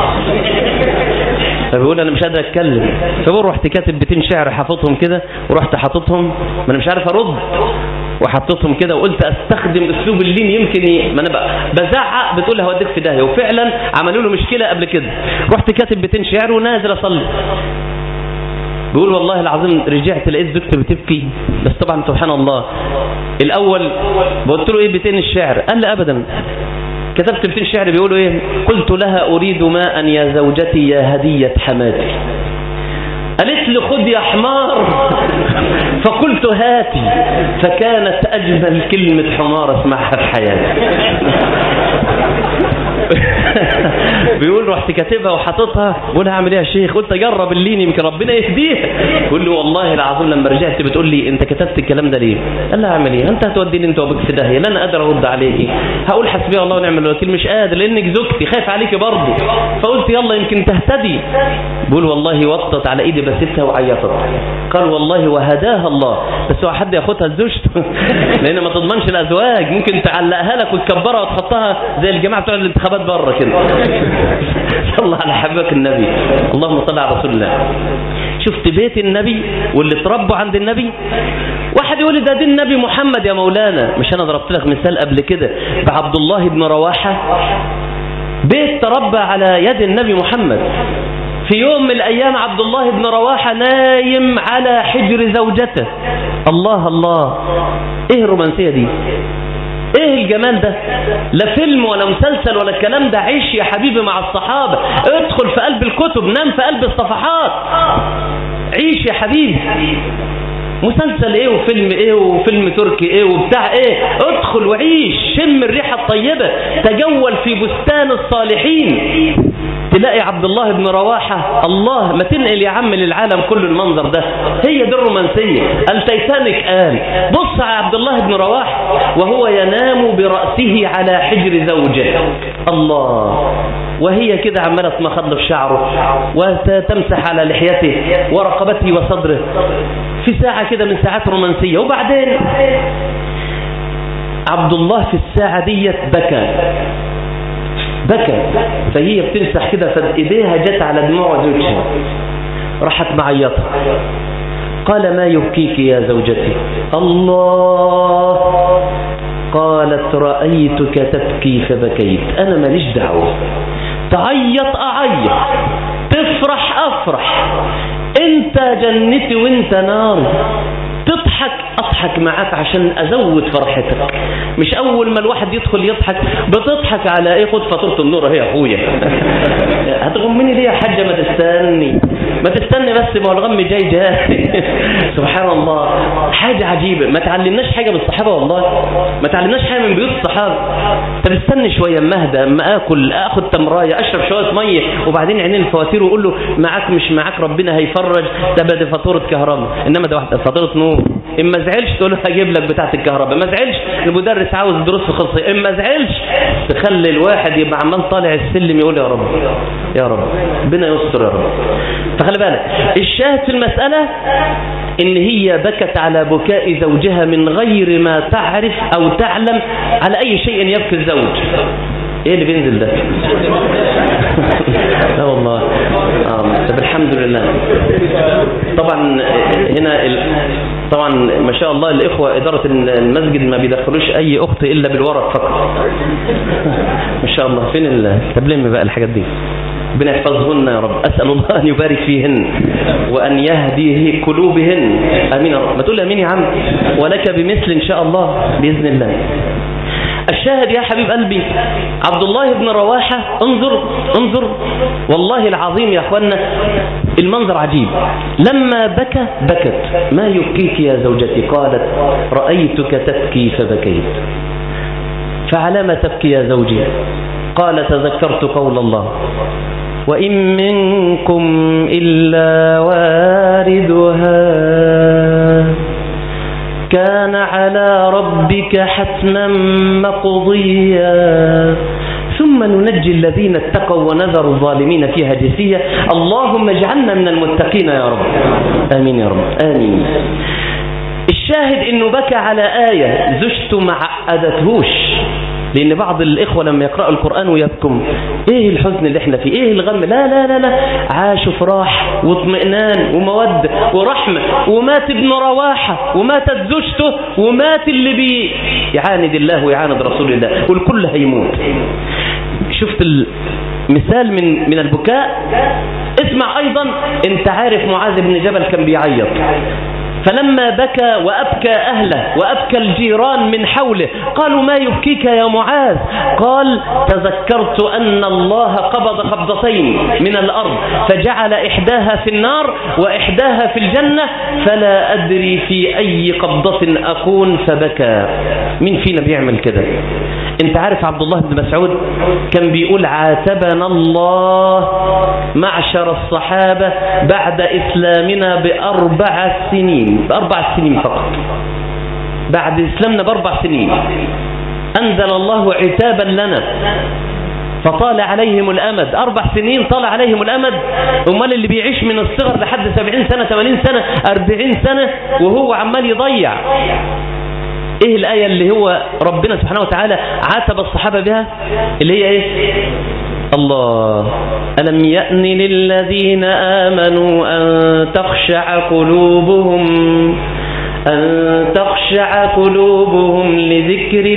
فبيقول انا مش قادر اتكلم فبقول رحت كاتب بيتين شعر حافظهم كده ورحت حاططهم ما انا مش عارف ارد وحطيتهم كده وقلت استخدم اسلوب اللين يمكن ي... ما انا بقى بزعق بتقول هوديك في داهيه وفعلا عملوا له مشكله قبل كده رحت كاتب بيتين شعر ونازل اصلي بيقول والله العظيم رجعت لقيت زوجتي بتبكي بس طبعا سبحان الله الاول قلت له ايه بيتين الشعر قال لي ابدا كتبت بيتين شعر بيقولوا ايه قلت لها اريد ماء يا زوجتي يا هديه حماتي قالت لي خد يا حمار فقلت هاتي فكانت أجمل كلمة حمار اسمعها في حياتي بيقول رحت كاتبها وحاططها بقول هعمل ايه يا شيخ قلت اجرب اللين يمكن ربنا يهديها يقول لي والله العظيم لما رجعت بتقول لي انت كتبت الكلام ده ليه قال لها اعمل ايه انت هتوديني انت وابوك في داهيه لا انا قادر ارد عليكي هقول حسبي الله ونعم الوكيل مش قادر لانك زوجتي خايف عليكي برضه فقلت يلا يمكن تهتدي بقول والله وطت على ايدي بستها وعيطت قال والله وهداها الله بس هو حد ياخدها لزوجته لان ما تضمنش الازواج ممكن تعلقها لك وتكبرها وتحطها زي الجماعه بتوع الانتخابات بره كده صلى على حبيبك النبي اللهم صل على رسول الله شفت بيت النبي واللي تربوا عند النبي واحد يقول ده دين النبي محمد يا مولانا مش انا ضربت لك مثال قبل كده بعبد الله بن رواحه بيت تربى على يد النبي محمد في يوم من الأيام عبد الله بن رواحة نايم على حجر زوجته الله الله ايه الرومانسية دي ايه الجمال ده لا فيلم ولا مسلسل ولا الكلام ده عيش يا حبيبي مع الصحابة ادخل في قلب الكتب نام في قلب الصفحات عيش يا حبيبي مسلسل ايه وفيلم ايه وفيلم تركي ايه وبتاع ايه ادخل وعيش شم الريحة الطيبة تجول في بستان الصالحين تلاقي عبد الله بن رواحة الله ما تنقل يا عم للعالم كل المنظر ده هي دي الرومانسية التيتانيك قال بص على عبد الله بن رواحة وهو ينام برأسه على حجر زوجه الله وهي كده عمالة تمخض في شعره وتمسح على لحيته ورقبته وصدره في ساعة كده من ساعات رومانسية وبعدين عبد الله في الساعة ديت بكى بكى فهي بتمسح كده فايديها جت على دموع زوجها راحت معيطة قال ما يبكيك يا زوجتي الله قالت رأيتك تبكي فبكيت أنا ماليش دعوة تعيط أعيط تفرح أفرح انت جنتي وانت ناري تضحك اضحك معاك عشان ازود فرحتك مش اول ما الواحد يدخل يضحك بتضحك على ايه خد فاتوره النور اهي يا اخويا هتغمني ليه يا حاجه ما تستني ما تستني بس ما هو الغم جاي جاي سبحان الله حاجه عجيبه ما تعلمناش حاجه من الصحابه والله ما تعلمناش حاجه من بيوت الصحابه طب استني شويه اما اهدى اما اكل اخد تمرايه اشرب شويه ميه وبعدين عينين الفواتير وقول له معاك مش معاك ربنا هيفرج ده دي فاتوره كهرباء انما ده واحده فاتوره نور اما زعلش تقول له هجيب لك بتاعه الكهرباء ما زعلش المدرس عاوز دروس خصوصيه اما زعلش تخلي الواحد يبقى عمال طالع السلم يقول يا رب يا رب ربنا يستر يا رب فخلي بالك الشاهد في المسألة ان هي بكت على بكاء زوجها من غير ما تعرف او تعلم على اي شيء يبكي الزوج ايه اللي بينزل ده لا والله آه. طب الحمد لله طبعا هنا ال... طبعا ما شاء الله الاخوه اداره المسجد ما بيدخلوش اي اخت الا بالورق فقط ما شاء الله فين التبليم بقى الحاجات دي ربنا يحفظهن يا رب أسأل الله أن يبارك فيهن وأن يهديه قلوبهن أمين يا رب ما تقول أمين يا عم ولك بمثل إن شاء الله بإذن الله الشاهد يا حبيب قلبي عبد الله بن رواحة انظر انظر والله العظيم يا أخوانا المنظر عجيب لما بكى بكت ما يبكيك يا زوجتي قالت رأيتك تبكي فبكيت فعلى ما تبكي يا زوجي قال تذكرت قول الله وإن منكم إلا واردها كان على ربك حتما مقضيا ثم ننجي الذين اتقوا ونذر الظالمين فيها جثية اللهم اجعلنا من المتقين يا رب آمين يا رب آمين الشاهد انه بكى على آية زوجته ما عقدتهوش لان بعض الاخوة لما يقرأوا القرآن ويبكم ايه الحزن اللي احنا فيه ايه الغم لا لا لا لا عاشوا فرح واطمئنان ومودة ورحمة ومات ابن رواحة وماتت زوجته ومات اللي بي يعاند الله ويعاند رسول الله والكل هيموت شفت المثال من من البكاء اسمع ايضا انت عارف معاذ بن جبل كان بيعيط فلما بكى وأبكى أهله وأبكى الجيران من حوله قالوا ما يبكيك يا معاذ قال تذكرت أن الله قبض قبضتين من الأرض فجعل إحداها في النار وإحداها في الجنة فلا أدري في أي قبضة أكون فبكى مين فينا بيعمل كده انت عارف عبد الله بن مسعود كان بيقول عاتبنا الله معشر الصحابة بعد إسلامنا بأربع سنين بأربع سنين فقط بعد إسلامنا بأربع سنين أنزل الله عتابا لنا فطال عليهم الأمد أربع سنين طال عليهم الأمد أمال اللي بيعيش من الصغر لحد سبعين سنة ثمانين سنة أربعين سنة وهو عمال يضيع ايه الآية اللي هو ربنا سبحانه وتعالى عاتب الصحابة بها اللي هي ايه الله ألم يأن للذين آمنوا أن تخشع قلوبهم أن تخشع قلوبهم لذكر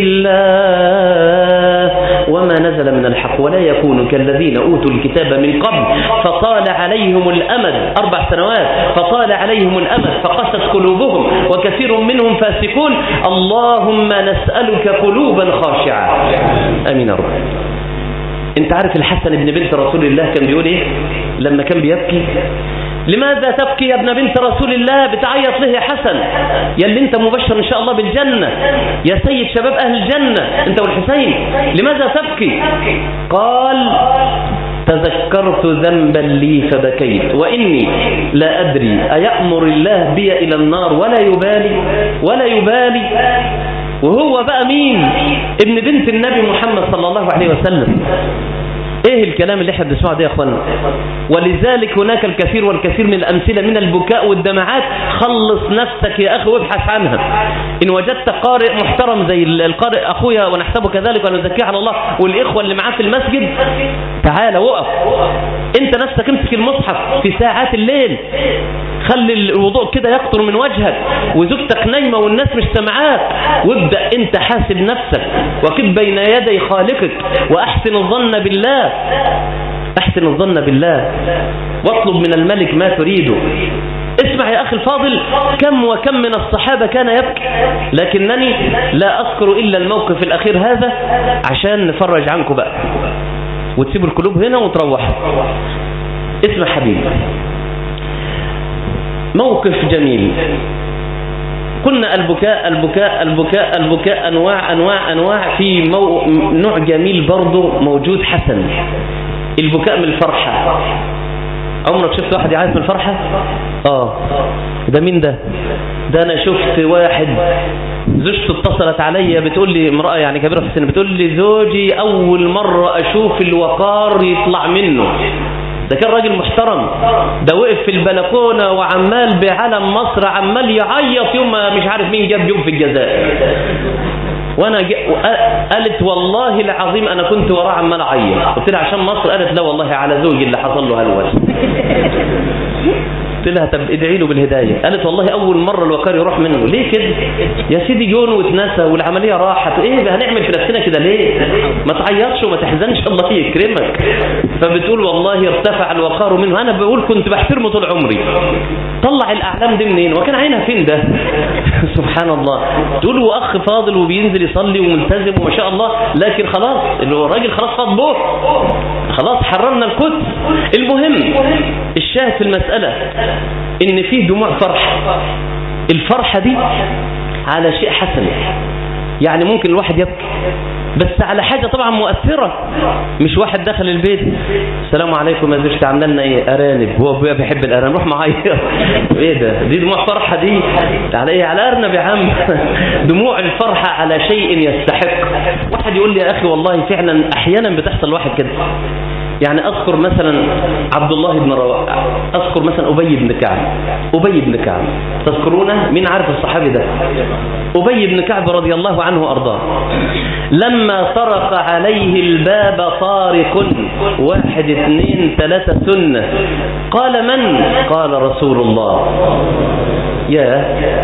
الله وما نزل من الحق ولا يكونوا كالذين أوتوا الكتاب من قبل فطال عليهم الأمد أربع سنوات فطال عليهم الأمد فقست قلوبهم وكثير منهم فاسقون اللهم نسألك قلوبا خاشعة أمين رب انت عارف الحسن ابن بنت رسول الله كان بيقول ايه لما كان بيبكي لماذا تبكي يا ابن بنت رسول الله بتعيط له يا حسن يا اللي انت مبشر ان شاء الله بالجنة يا سيد شباب اهل الجنة انت والحسين لماذا تبكي قال تذكرت ذنبا لي فبكيت وإني لا أدري أيأمر الله بي إلى النار ولا يبالي ولا يبالي وهو بقى مين ابن بنت النبي محمد صلى الله عليه وسلم ايه الكلام اللي احنا بنسمعه ده يا اخوانا ولذلك هناك الكثير والكثير من الامثله من البكاء والدمعات خلص نفسك يا اخي وابحث عنها ان وجدت قارئ محترم زي القارئ اخويا ونحسبه كذلك ونزكيه على الله والاخوه اللي معاه في المسجد تعال وقف انت نفسك امسك المصحف في ساعات الليل خلي الوضوء كده يقطر من وجهك وزوجتك نايمه والناس مش سامعاك وابدا انت حاسب نفسك وكب بين يدي خالقك واحسن الظن بالله احسن الظن بالله واطلب من الملك ما تريده اسمع يا أخي الفاضل كم وكم من الصحابة كان يبكي لكنني لا أذكر إلا الموقف الأخير هذا عشان نفرج عنكم بقى وتسيبوا القلوب هنا وتروحوا اسمع حبيبي موقف جميل قلنا البكاء البكاء البكاء البكاء أنواع أنواع أنواع في مو... نوع جميل برضه موجود حسن البكاء من الفرحة عمرك شفت واحد يعيط من الفرحة اه ده مين ده ده انا شفت واحد زوجته اتصلت عليا بتقول لي امرأة يعني كبيرة في السن بتقول لي زوجي اول مرة اشوف الوقار يطلع منه ده كان راجل محترم ده وقف في البلكونة وعمال بعلم مصر عمال يعيط يوم مش عارف مين جاب يوم في الجزائر وانا ج... قالت والله العظيم انا كنت وراه عمال اعيط قلت لها عشان مصر قالت لا والله على زوجي اللي حصل له هلوس قلت لها طب ادعي له بالهدايه قالت والله اول مره الوقار يروح منه ليه كده يا سيدي جون واتنسى والعمليه راحت ايه هنعمل في نفسنا كده ليه ما تعيطش وما تحزنش الله يكرمك فبتقول والله ارتفع الوقار منه انا بقول كنت بحترمه طول عمري طلع الاعلام دي منين وكان عينها فين ده سبحان الله تقول هو اخ فاضل وبينزل يصلي وملتزم وما شاء الله لكن خلاص الراجل خلاص فاض بوح خلاص حررنا القدس المهم الشاهد في المسألة ان فيه دموع فرح الفرحة دي على شيء حسن يعني ممكن الواحد يبكي بس على حاجة طبعا مؤثرة مش واحد دخل البيت السلام عليكم يا زوجتي عامله لنا ايه ارانب هو ابويا بيحب الارانب روح معايا ايه ده دي دموع فرحة دي على ايه على ارنب يا عم دموع الفرحة على شيء يستحق واحد يقول لي يا اخي والله فعلا احيانا بتحصل واحد كده يعني أذكر مثلا عبد الله بن رواح أذكر مثلا أبي بن كعب أبي بن كعب تذكرونه مين عارف الصحابي ده أبي بن كعب رضي الله عنه وأرضاه لما طرق عليه الباب طارق واحد اثنين ثلاثة سنة قال من قال رسول الله يا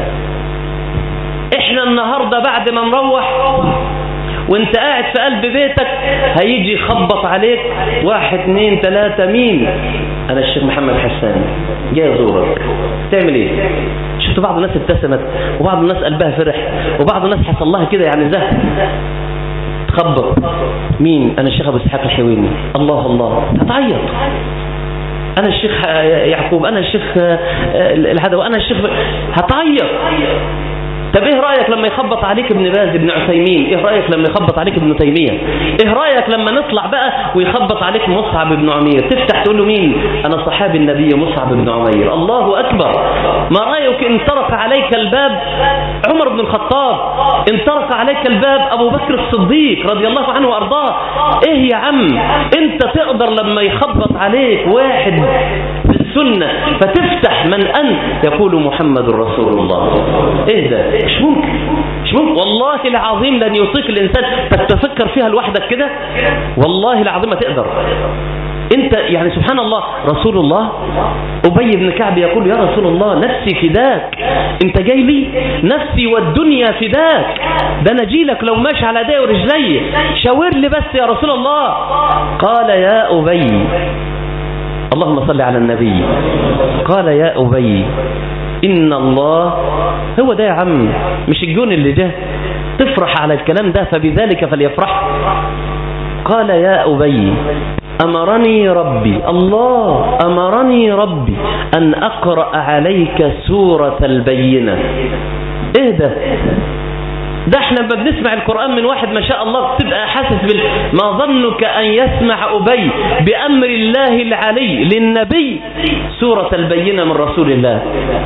احنا النهاردة بعد ما نروح وانت قاعد في قلب بيتك هيجي يخبط عليك واحد اثنين ثلاثة مين انا الشيخ محمد حسان جاي ازورك تعمل ايه شفت بعض الناس ابتسمت وبعض الناس قلبها فرح وبعض الناس حصل لها كده يعني زهق تخبط مين انا الشيخ ابو اسحاق الحويني الله الله هتعيط انا الشيخ يعقوب انا الشيخ الهدوي انا الشيخ هتعيط طب ايه رأيك لما يخبط عليك ابن باز ابن عثيمين ايه رأيك لما يخبط عليك ابن تيمية ايه رأيك لما نطلع بقى ويخبط عليك مصعب بن عمير تفتح تقول له مين انا صحابي النبي مصعب بن عمير الله اكبر ما رأيك ان طرق عليك الباب عمر بن الخطاب ان طرق عليك الباب ابو بكر الصديق رضي الله عنه وارضاه ايه يا عم انت تقدر لما يخبط عليك واحد السنة فتفتح من أنت يقول محمد رسول الله إيه ده مش ممكن مش ممكن والله العظيم لن يطيق الإنسان تتفكر فيها لوحدك كده والله العظيم ما تقدر انت يعني سبحان الله رسول الله أبي بن كعب يقول يا رسول الله نفسي فداك انت جاي لي نفسي والدنيا فداك ده انا لك لو ماشي على ايدي ورجلي شاور لي بس يا رسول الله قال يا أبي اللهم صل على النبي قال يا أبي إن الله هو ده يا عم مش الجون اللي جه تفرح على الكلام ده فبذلك فليفرح قال يا أبي أمرني ربي الله أمرني ربي أن أقرأ عليك سورة البينة إيه ده ده احنا لما بنسمع القرآن من واحد ما شاء الله بتبقى حاسس بال ما ظنك أن يسمع أبي بأمر الله العلي للنبي سورة البينة من رسول الله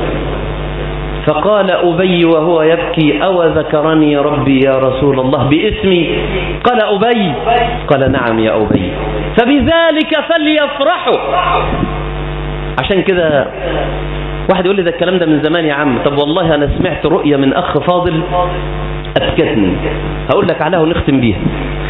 فقال أبي وهو يبكي أو ذكرني ربي يا رسول الله باسمي قال أبي قال نعم يا أبي فبذلك فليفرحوا عشان كده واحد يقول لي ده الكلام ده من زمان يا عم طب والله أنا سمعت رؤية من أخ فاضل أبكتني هقول لك عليها ونختم بيها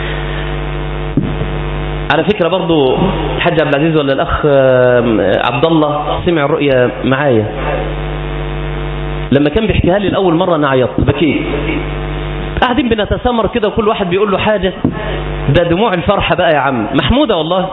على فكرة برضو الحاج عبد العزيز ولا الأخ عبد الله سمع الرؤية معايا لما كان بيحكيها لي الأول مرة أنا عيطت بكيت قاعدين بنتسامر كده وكل واحد بيقول له حاجة ده دموع الفرحة بقى يا عم محمودة والله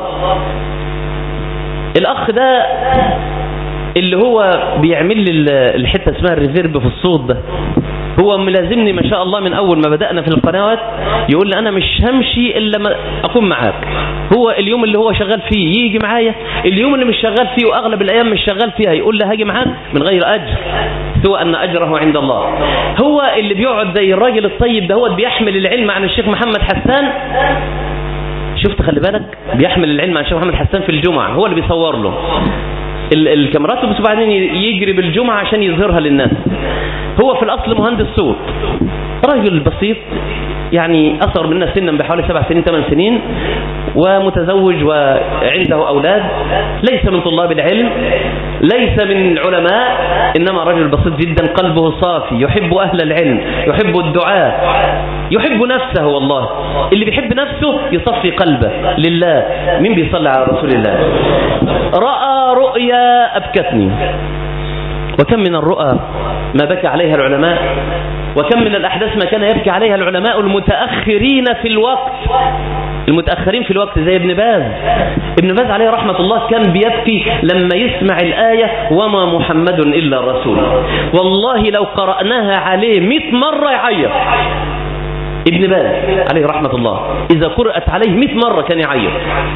الأخ ده اللي هو بيعمل لي الحتة اسمها الريفيرب في الصوت ده هو ملازمني ما شاء الله من أول ما بدأنا في القنوات يقول لي أنا مش همشي إلا ما أكون معاك هو اليوم اللي هو شغال فيه يجي معايا اليوم اللي مش شغال فيه وأغلب الأيام مش شغال فيها يقول لي هاجي معاك من غير أجر سوى أن أجره عند الله هو اللي بيقعد زي الراجل الطيب ده هو بيحمل العلم عن الشيخ محمد حسان شفت خلي بالك بيحمل العلم عن الشيخ محمد حسان في الجمعة هو اللي بيصور له الكاميرات بس بعدين يجري بالجمعة عشان يظهرها للناس هو في الأصل مهندس صوت رجل بسيط يعني أصغر منا سنا بحوالي سبع سنين ثمان سنين ومتزوج وعنده أولاد ليس من طلاب العلم ليس من علماء إنما رجل بسيط جدا قلبه صافي يحب أهل العلم يحب الدعاء يحب نفسه والله اللي بيحب نفسه يصفي قلبه لله مين بيصلي على رسول الله رأى رؤيا أبكتني وكم من الرؤى ما بكى عليها العلماء وكم من الأحداث ما كان يبكي عليها العلماء المتأخرين في الوقت المتأخرين في الوقت زي ابن باز ابن باز عليه رحمة الله كان بيبكي لما يسمع الآية وما محمد إلا الرسول والله لو قرأناها عليه مئة مرة يعيط ابن باز عليه رحمة الله إذا قرأت عليه مئة مرة كان يعيط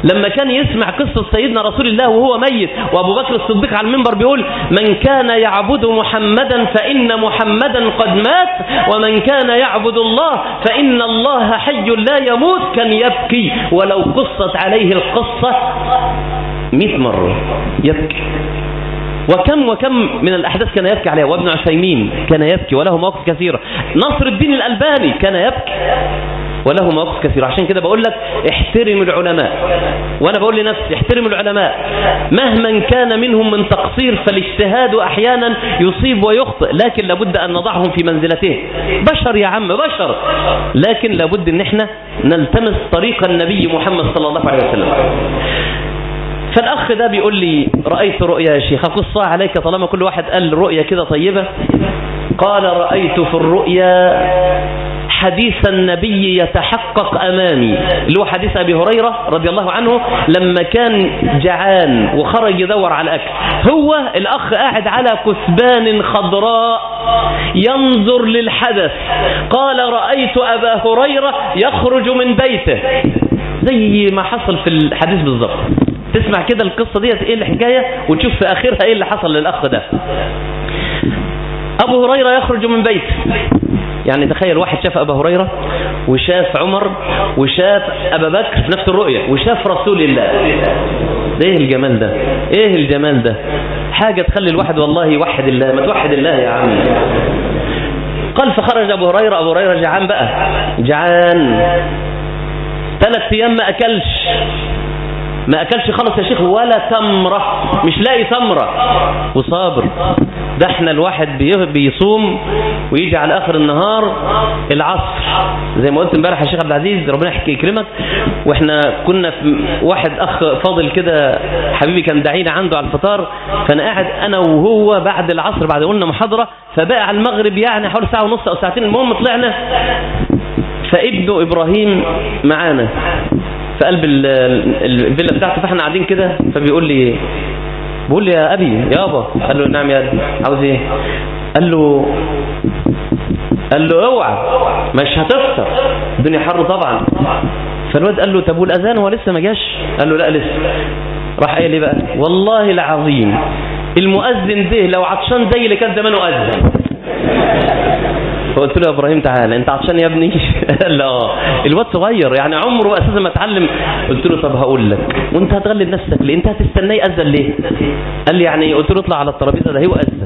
لما كان يسمع قصة سيدنا رسول الله وهو ميت وأبو بكر الصديق على المنبر بيقول من كان يعبد محمدا فإن محمدا قد مات ومن كان يعبد الله فإن الله حي لا يموت كان يبكي ولو قصت عليه القصة مئة مرة يبكي وكم وكم من الأحداث كان يبكي عليها وابن عثيمين كان يبكي وله مواقف كثيرة نصر الدين الألباني كان يبكي وله مواقف كثيرة عشان كده بقول لك احترم العلماء وانا بقول لنفسي احترم العلماء مهما كان منهم من تقصير فالاجتهاد احيانا يصيب ويخطئ لكن لابد ان نضعهم في منزلته بشر يا عم بشر لكن لابد ان احنا نلتمس طريق النبي محمد صلى الله عليه وسلم فالأخ ده بيقول لي رأيت رؤيا يا شيخ أقصها عليك طالما كل واحد قال رؤيا كده طيبة قال رأيت في الرؤيا حديث النبي يتحقق أمامي اللي هو حديث أبي هريرة رضي الله عنه لما كان جعان وخرج يدور على الأكل هو الأخ قاعد على كثبان خضراء ينظر للحدث قال رأيت أبا هريرة يخرج من بيته زي ما حصل في الحديث بالظبط تسمع كده القصة ديت ايه الحكاية وتشوف في اخرها ايه اللي حصل للاخ ده ابو هريرة يخرج من بيته يعني تخيل واحد شاف أبا هريرة وشاف عمر وشاف أبا بكر في نفس الرؤية وشاف رسول الله ده ايه الجمال ده ايه الجمال ده حاجة تخلي الواحد والله يوحد الله ما توحد الله يا عم قال فخرج أبو هريرة أبو هريرة جعان بقى جعان ثلاث أيام ما أكلش ما أكلش خلص يا شيخ ولا تمرة مش لاقي تمرة وصابر ده احنا الواحد بيصوم ويجي على آخر النهار العصر زي ما قلت امبارح يا شيخ عبد العزيز ربنا يحكي يكرمك واحنا كنا في واحد أخ فاضل كده حبيبي كان دعينا عنده على الفطار فأنا قاعد أنا وهو بعد العصر بعد قلنا محاضرة فبقى على المغرب يعني حوالي ساعة ونص أو ساعتين المهم طلعنا فابنه إبراهيم معانا في قلب الفيلا بتاعته فاحنا قاعدين كده فبيقول لي بقول لي يا ابي يابا قال له نعم يا ابي عاوز ايه قال له قال له اوعى مش هتفطر الدنيا حر طبعا فالواد قال له طب والاذان هو لسه ما جاش قال له لا لسه راح قايل ايه بقى والله العظيم المؤذن ده لو عطشان زي اللي كان زمانه اذن فقلت له يا ابراهيم تعالى انت عطشان يا ابني قال لا الواد صغير يعني عمره اساسا ما اتعلم قلت له طب هقول لك وانت هتغلب نفسك ليه انت هتستناه ياذن ليه قال لي يعني قلت له اطلع على الترابيزه ده هو اذن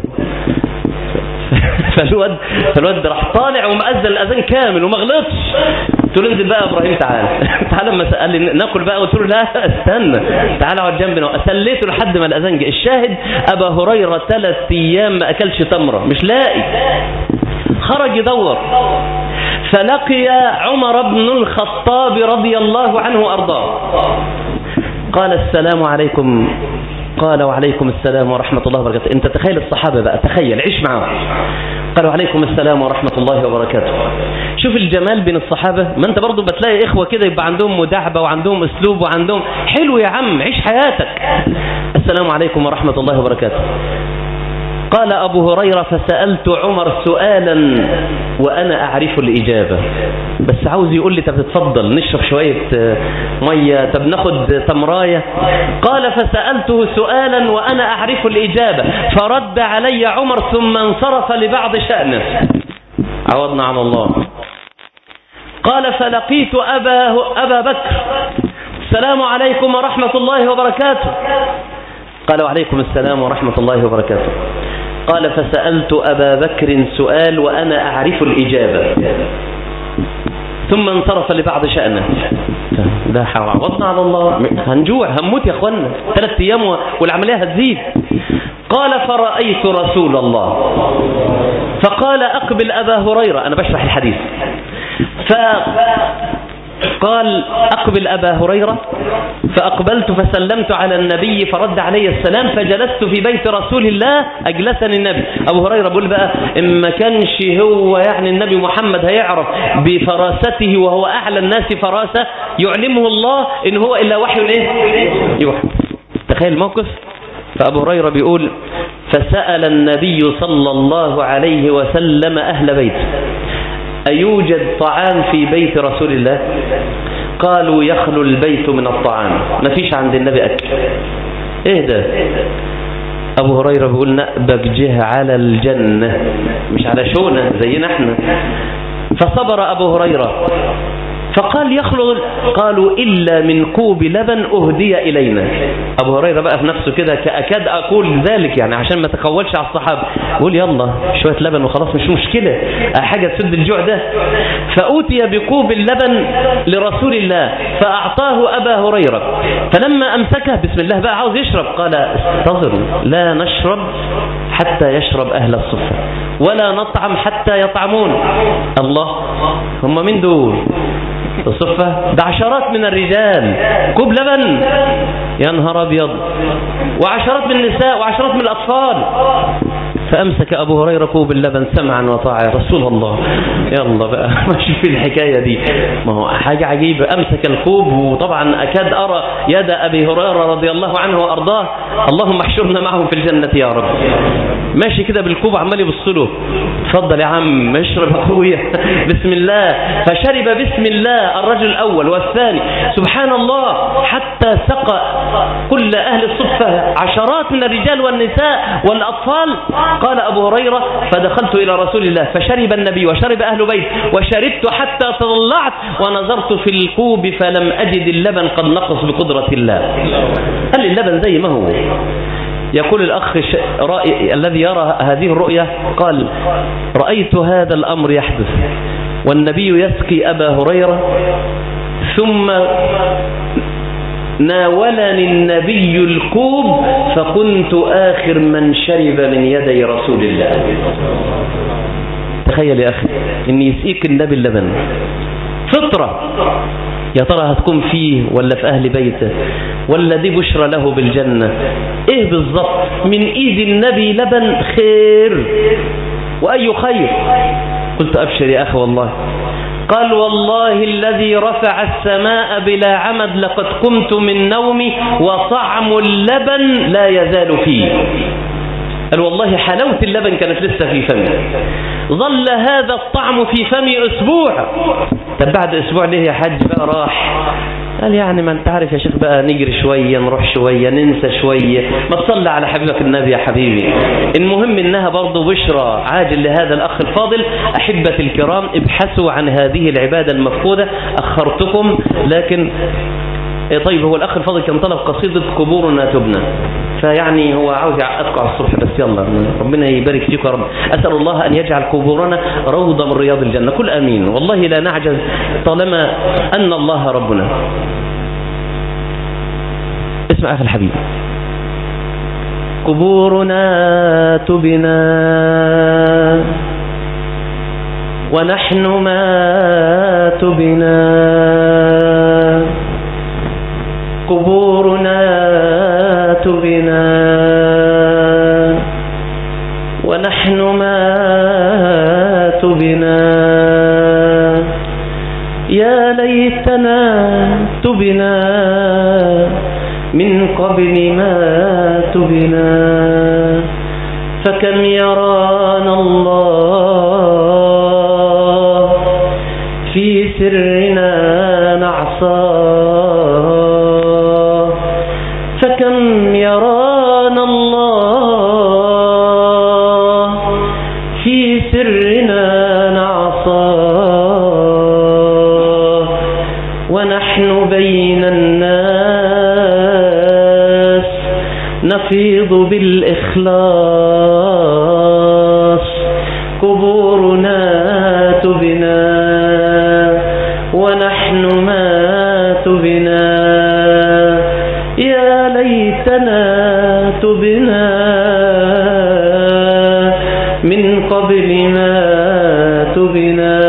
فالواد فالواد راح طالع ومأذن الاذان كامل وما غلطش قلت له انزل بقى يا ابراهيم تعالى تعالى لما قال لي ناكل بقى قلت له لا استنى تعالى اقعد جنبنا سليته لحد ما الاذان جه الشاهد ابا هريره ثلاث ايام ما اكلش تمره مش لاقي خرج يدور فلقي عمر بن الخطاب رضي الله عنه وأرضاه قال السلام عليكم قال وعليكم السلام ورحمة الله وبركاته انت تخيل الصحابة بقى تخيل عيش معهم قالوا عليكم السلام ورحمة الله وبركاته شوف الجمال بين الصحابة ما انت برضو بتلاقي اخوة كده يبقى عندهم مداعبة وعندهم اسلوب وعندهم حلو يا عم عيش حياتك السلام عليكم ورحمة الله وبركاته قال أبو هريرة فسألت عمر سؤالا وأنا أعرف الإجابة بس عاوز يقول لي طب تتفضل نشرب شوية مية طب ناخد تمراية قال فسألته سؤالا وأنا أعرف الإجابة فرد علي عمر ثم انصرف لبعض شأنه عوضنا على الله قال فلقيت أبا, أبا بكر السلام عليكم ورحمة الله وبركاته قال وعليكم السلام ورحمة الله وبركاته قال فسألت أبا بكر سؤال وأنا أعرف الإجابة ثم انصرف لبعض شأنه ده عوضنا على الله هنجوع هنموت يا اخوانا ثلاث ايام والعملية هتزيد قال فرأيت رسول الله فقال أقبل أبا هريرة أنا بشرح الحديث ف قال أقبل أبا هريرة فأقبلت فسلمت على النبي فرد علي السلام فجلست في بيت رسول الله أجلسني النبي أبو هريرة بيقول بقى إن ما كانش هو يعني النبي محمد هيعرف بفراسته وهو أعلى الناس فراسة يعلمه الله إن هو إلا وحي إيه يوحى تخيل الموقف فأبو هريرة بيقول فسأل النبي صلى الله عليه وسلم أهل بيته أيوجد طعام في بيت رسول الله قالوا يخلو البيت من الطعام ما فيش عند النبي أكل ايه ده أبو هريرة بيقول نأبك جه على الجنة مش على شونة زينا احنا فصبر أبو هريرة فقال يخلو قالوا إلا من كوب لبن أهدي إلينا أبو هريرة بقى في نفسه كده كأكاد أقول ذلك يعني عشان ما تقولش على الصحابة قول يلا شوية لبن وخلاص مش مشكلة حاجة تسد الجوع ده فأوتي بكوب اللبن لرسول الله فأعطاه أبا هريرة فلما أمسكه بسم الله بقى عاوز يشرب قال استظروا لا نشرب حتى يشرب أهل الصفة ولا نطعم حتى يطعمون الله هم من دول الصفة ده عشرات من الرجال كوب لبن يا نهار أبيض وعشرات من النساء وعشرات من الأطفال فأمسك أبو هريرة كوب اللبن سمعا وطاعة يا رسول الله يلا بقى ماشي في الحكاية دي ما هو حاجة عجيبة أمسك الكوب وطبعا أكاد أرى يد أبي هريرة رضي الله عنه وأرضاه اللهم احشرنا معهم في الجنة يا رب ماشي كده بالكوب عمال يبص له اتفضل يا عم اشرب اخويا بسم الله فشرب بسم الله الرجل الأول والثاني سبحان الله حتى سقى كل أهل الصفة عشرات من الرجال والنساء والأطفال قال أبو هريرة فدخلت إلى رسول الله فشرب النبي وشرب أهل بيت وشربت حتى تضلعت ونظرت في الكوب فلم أجد اللبن قد نقص بقدرة الله قال لي اللبن زي ما هو يقول الأخ رأي الذي يرى هذه الرؤية قال رأيت هذا الأمر يحدث والنبي يسقي أبا هريرة ثم ناولني النبي الكوب فكنت آخر من شرب من يدي رسول الله تخيل يا أخي إن يسقيك النبي اللبن فطرة يا ترى هتكون فيه ولا في أهل بيته ولا دي بشرى له بالجنة إيه بالضبط من إيد النبي لبن خير وأي خير قلت أبشر يا أخي والله قال والله الذي رفع السماء بلا عمد لقد قمت من نومي وطعم اللبن لا يزال فيه قال والله حلاوة اللبن كانت لسه في فمي ظل هذا الطعم في فمي أسبوع طب بعد أسبوع ليه يا حاج بقى راح قال يعني ما انت عارف يا شيخ بقى نجري شوية نروح شوية ننسى شوية ما تصلي على حبيبك النبي يا حبيبي المهم انها برضو بشرى عاجل لهذا الاخ الفاضل احبة الكرام ابحثوا عن هذه العبادة المفقودة اخرتكم لكن إيه طيب هو الأخ الفاضل كان طلب قصيدة قبورنا تبنى فيعني هو عاوز يعقدكم على الصبح بس يلا ربنا يبارك فيك يا رب أسأل الله أن يجعل قبورنا روضة من رياض الجنة كل أمين والله لا نعجز طالما أن الله ربنا اسمع أخي الحبيب قبورنا تبنى ونحن ما تبنى قبورنا تبنا ونحن ما تبنا يا ليتنا تبنا من قبل ما تبنا فكم يرانا الله في سرنا نعصاه فكم يرانا الله في سرنا نعصاه ونحن بين الناس نفيض بالإخلاص قبورنا تبنا ونحن ما تبنا يا ليتنا تبنا من قبل ما تبنا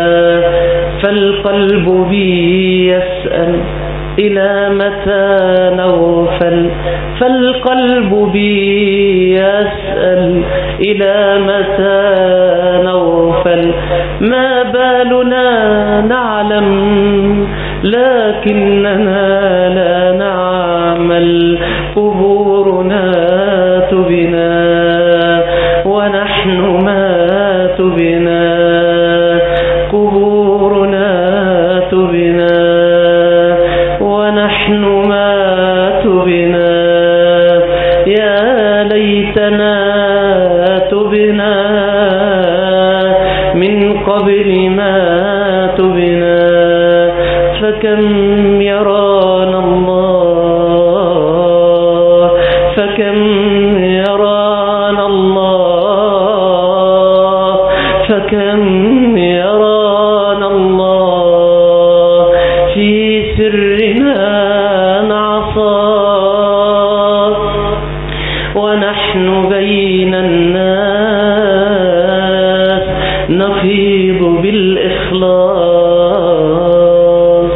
فالقلب بي يسأل إلى متى نغفل فالقلب بي يسأل إلى متى نغفل ما بالنا نعلم لكننا لا نعمل قبورنا تبنا ونحن ما تبنا قبورنا تبنا فكم يرانا الله فكم يرانا الله فكم يرانا الله في سرنا نعصاه ونحن بين الناس نفيض بالإخلاص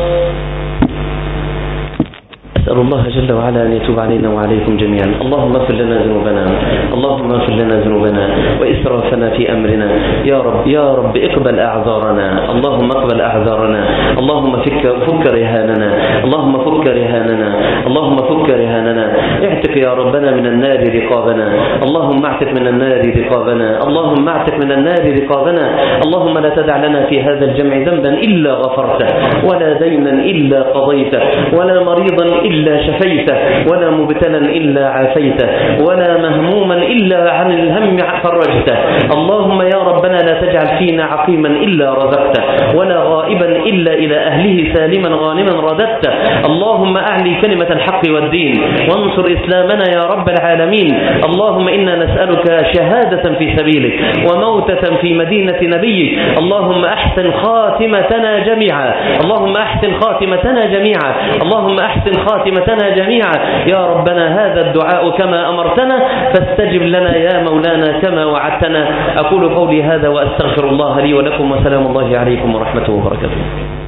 أسأل الله جل وعلا أن يتوب علينا وعليكم جميعا اللهم اغفر لنا ذنوبنا اللهم اغفر لنا ذنوبنا وإسرافنا في أمرنا يا رب يا رب اقبل أعذارنا اللهم اقبل أعذارنا اللهم فك فك رهاننا اللهم فك رهاننا اللهم فك رهاننا اعتق يا ربنا من النار رقابنا اللهم اعتق من النار رقابنا اللهم اعتق من النار رقابنا اللهم لا تدع لنا في هذا الجمع ذنبا إلا غفرته ولا دينا إلا قضيته ولا مريضا إلا شفيته ولا مبتلا إلا عافيته ولا مهموما إلا عن الهم فرجته اللهم يا ربنا لا تجعل فينا عقيما إلا رزقته ولا غائبا إلا إلى أهله سالما غانما رددته اللهم أعلي كلمة الحق والدين وانصر إسلامنا يا رب العالمين اللهم إنا نسألك شهادة في سبيلك وموتة في مدينة نبيك اللهم أحسن خاتمتنا جميعا اللهم أحسن خاتمتنا جميعا اللهم أحسن خاتمتنا جميعا يا ربنا هذا الدعاء كما أمرتنا فاستجب لنا يا مولانا كما وعدتنا أقول قولي هذا وأستغفر الله لي ولكم وسلام الله عليكم ورحمته وبركاته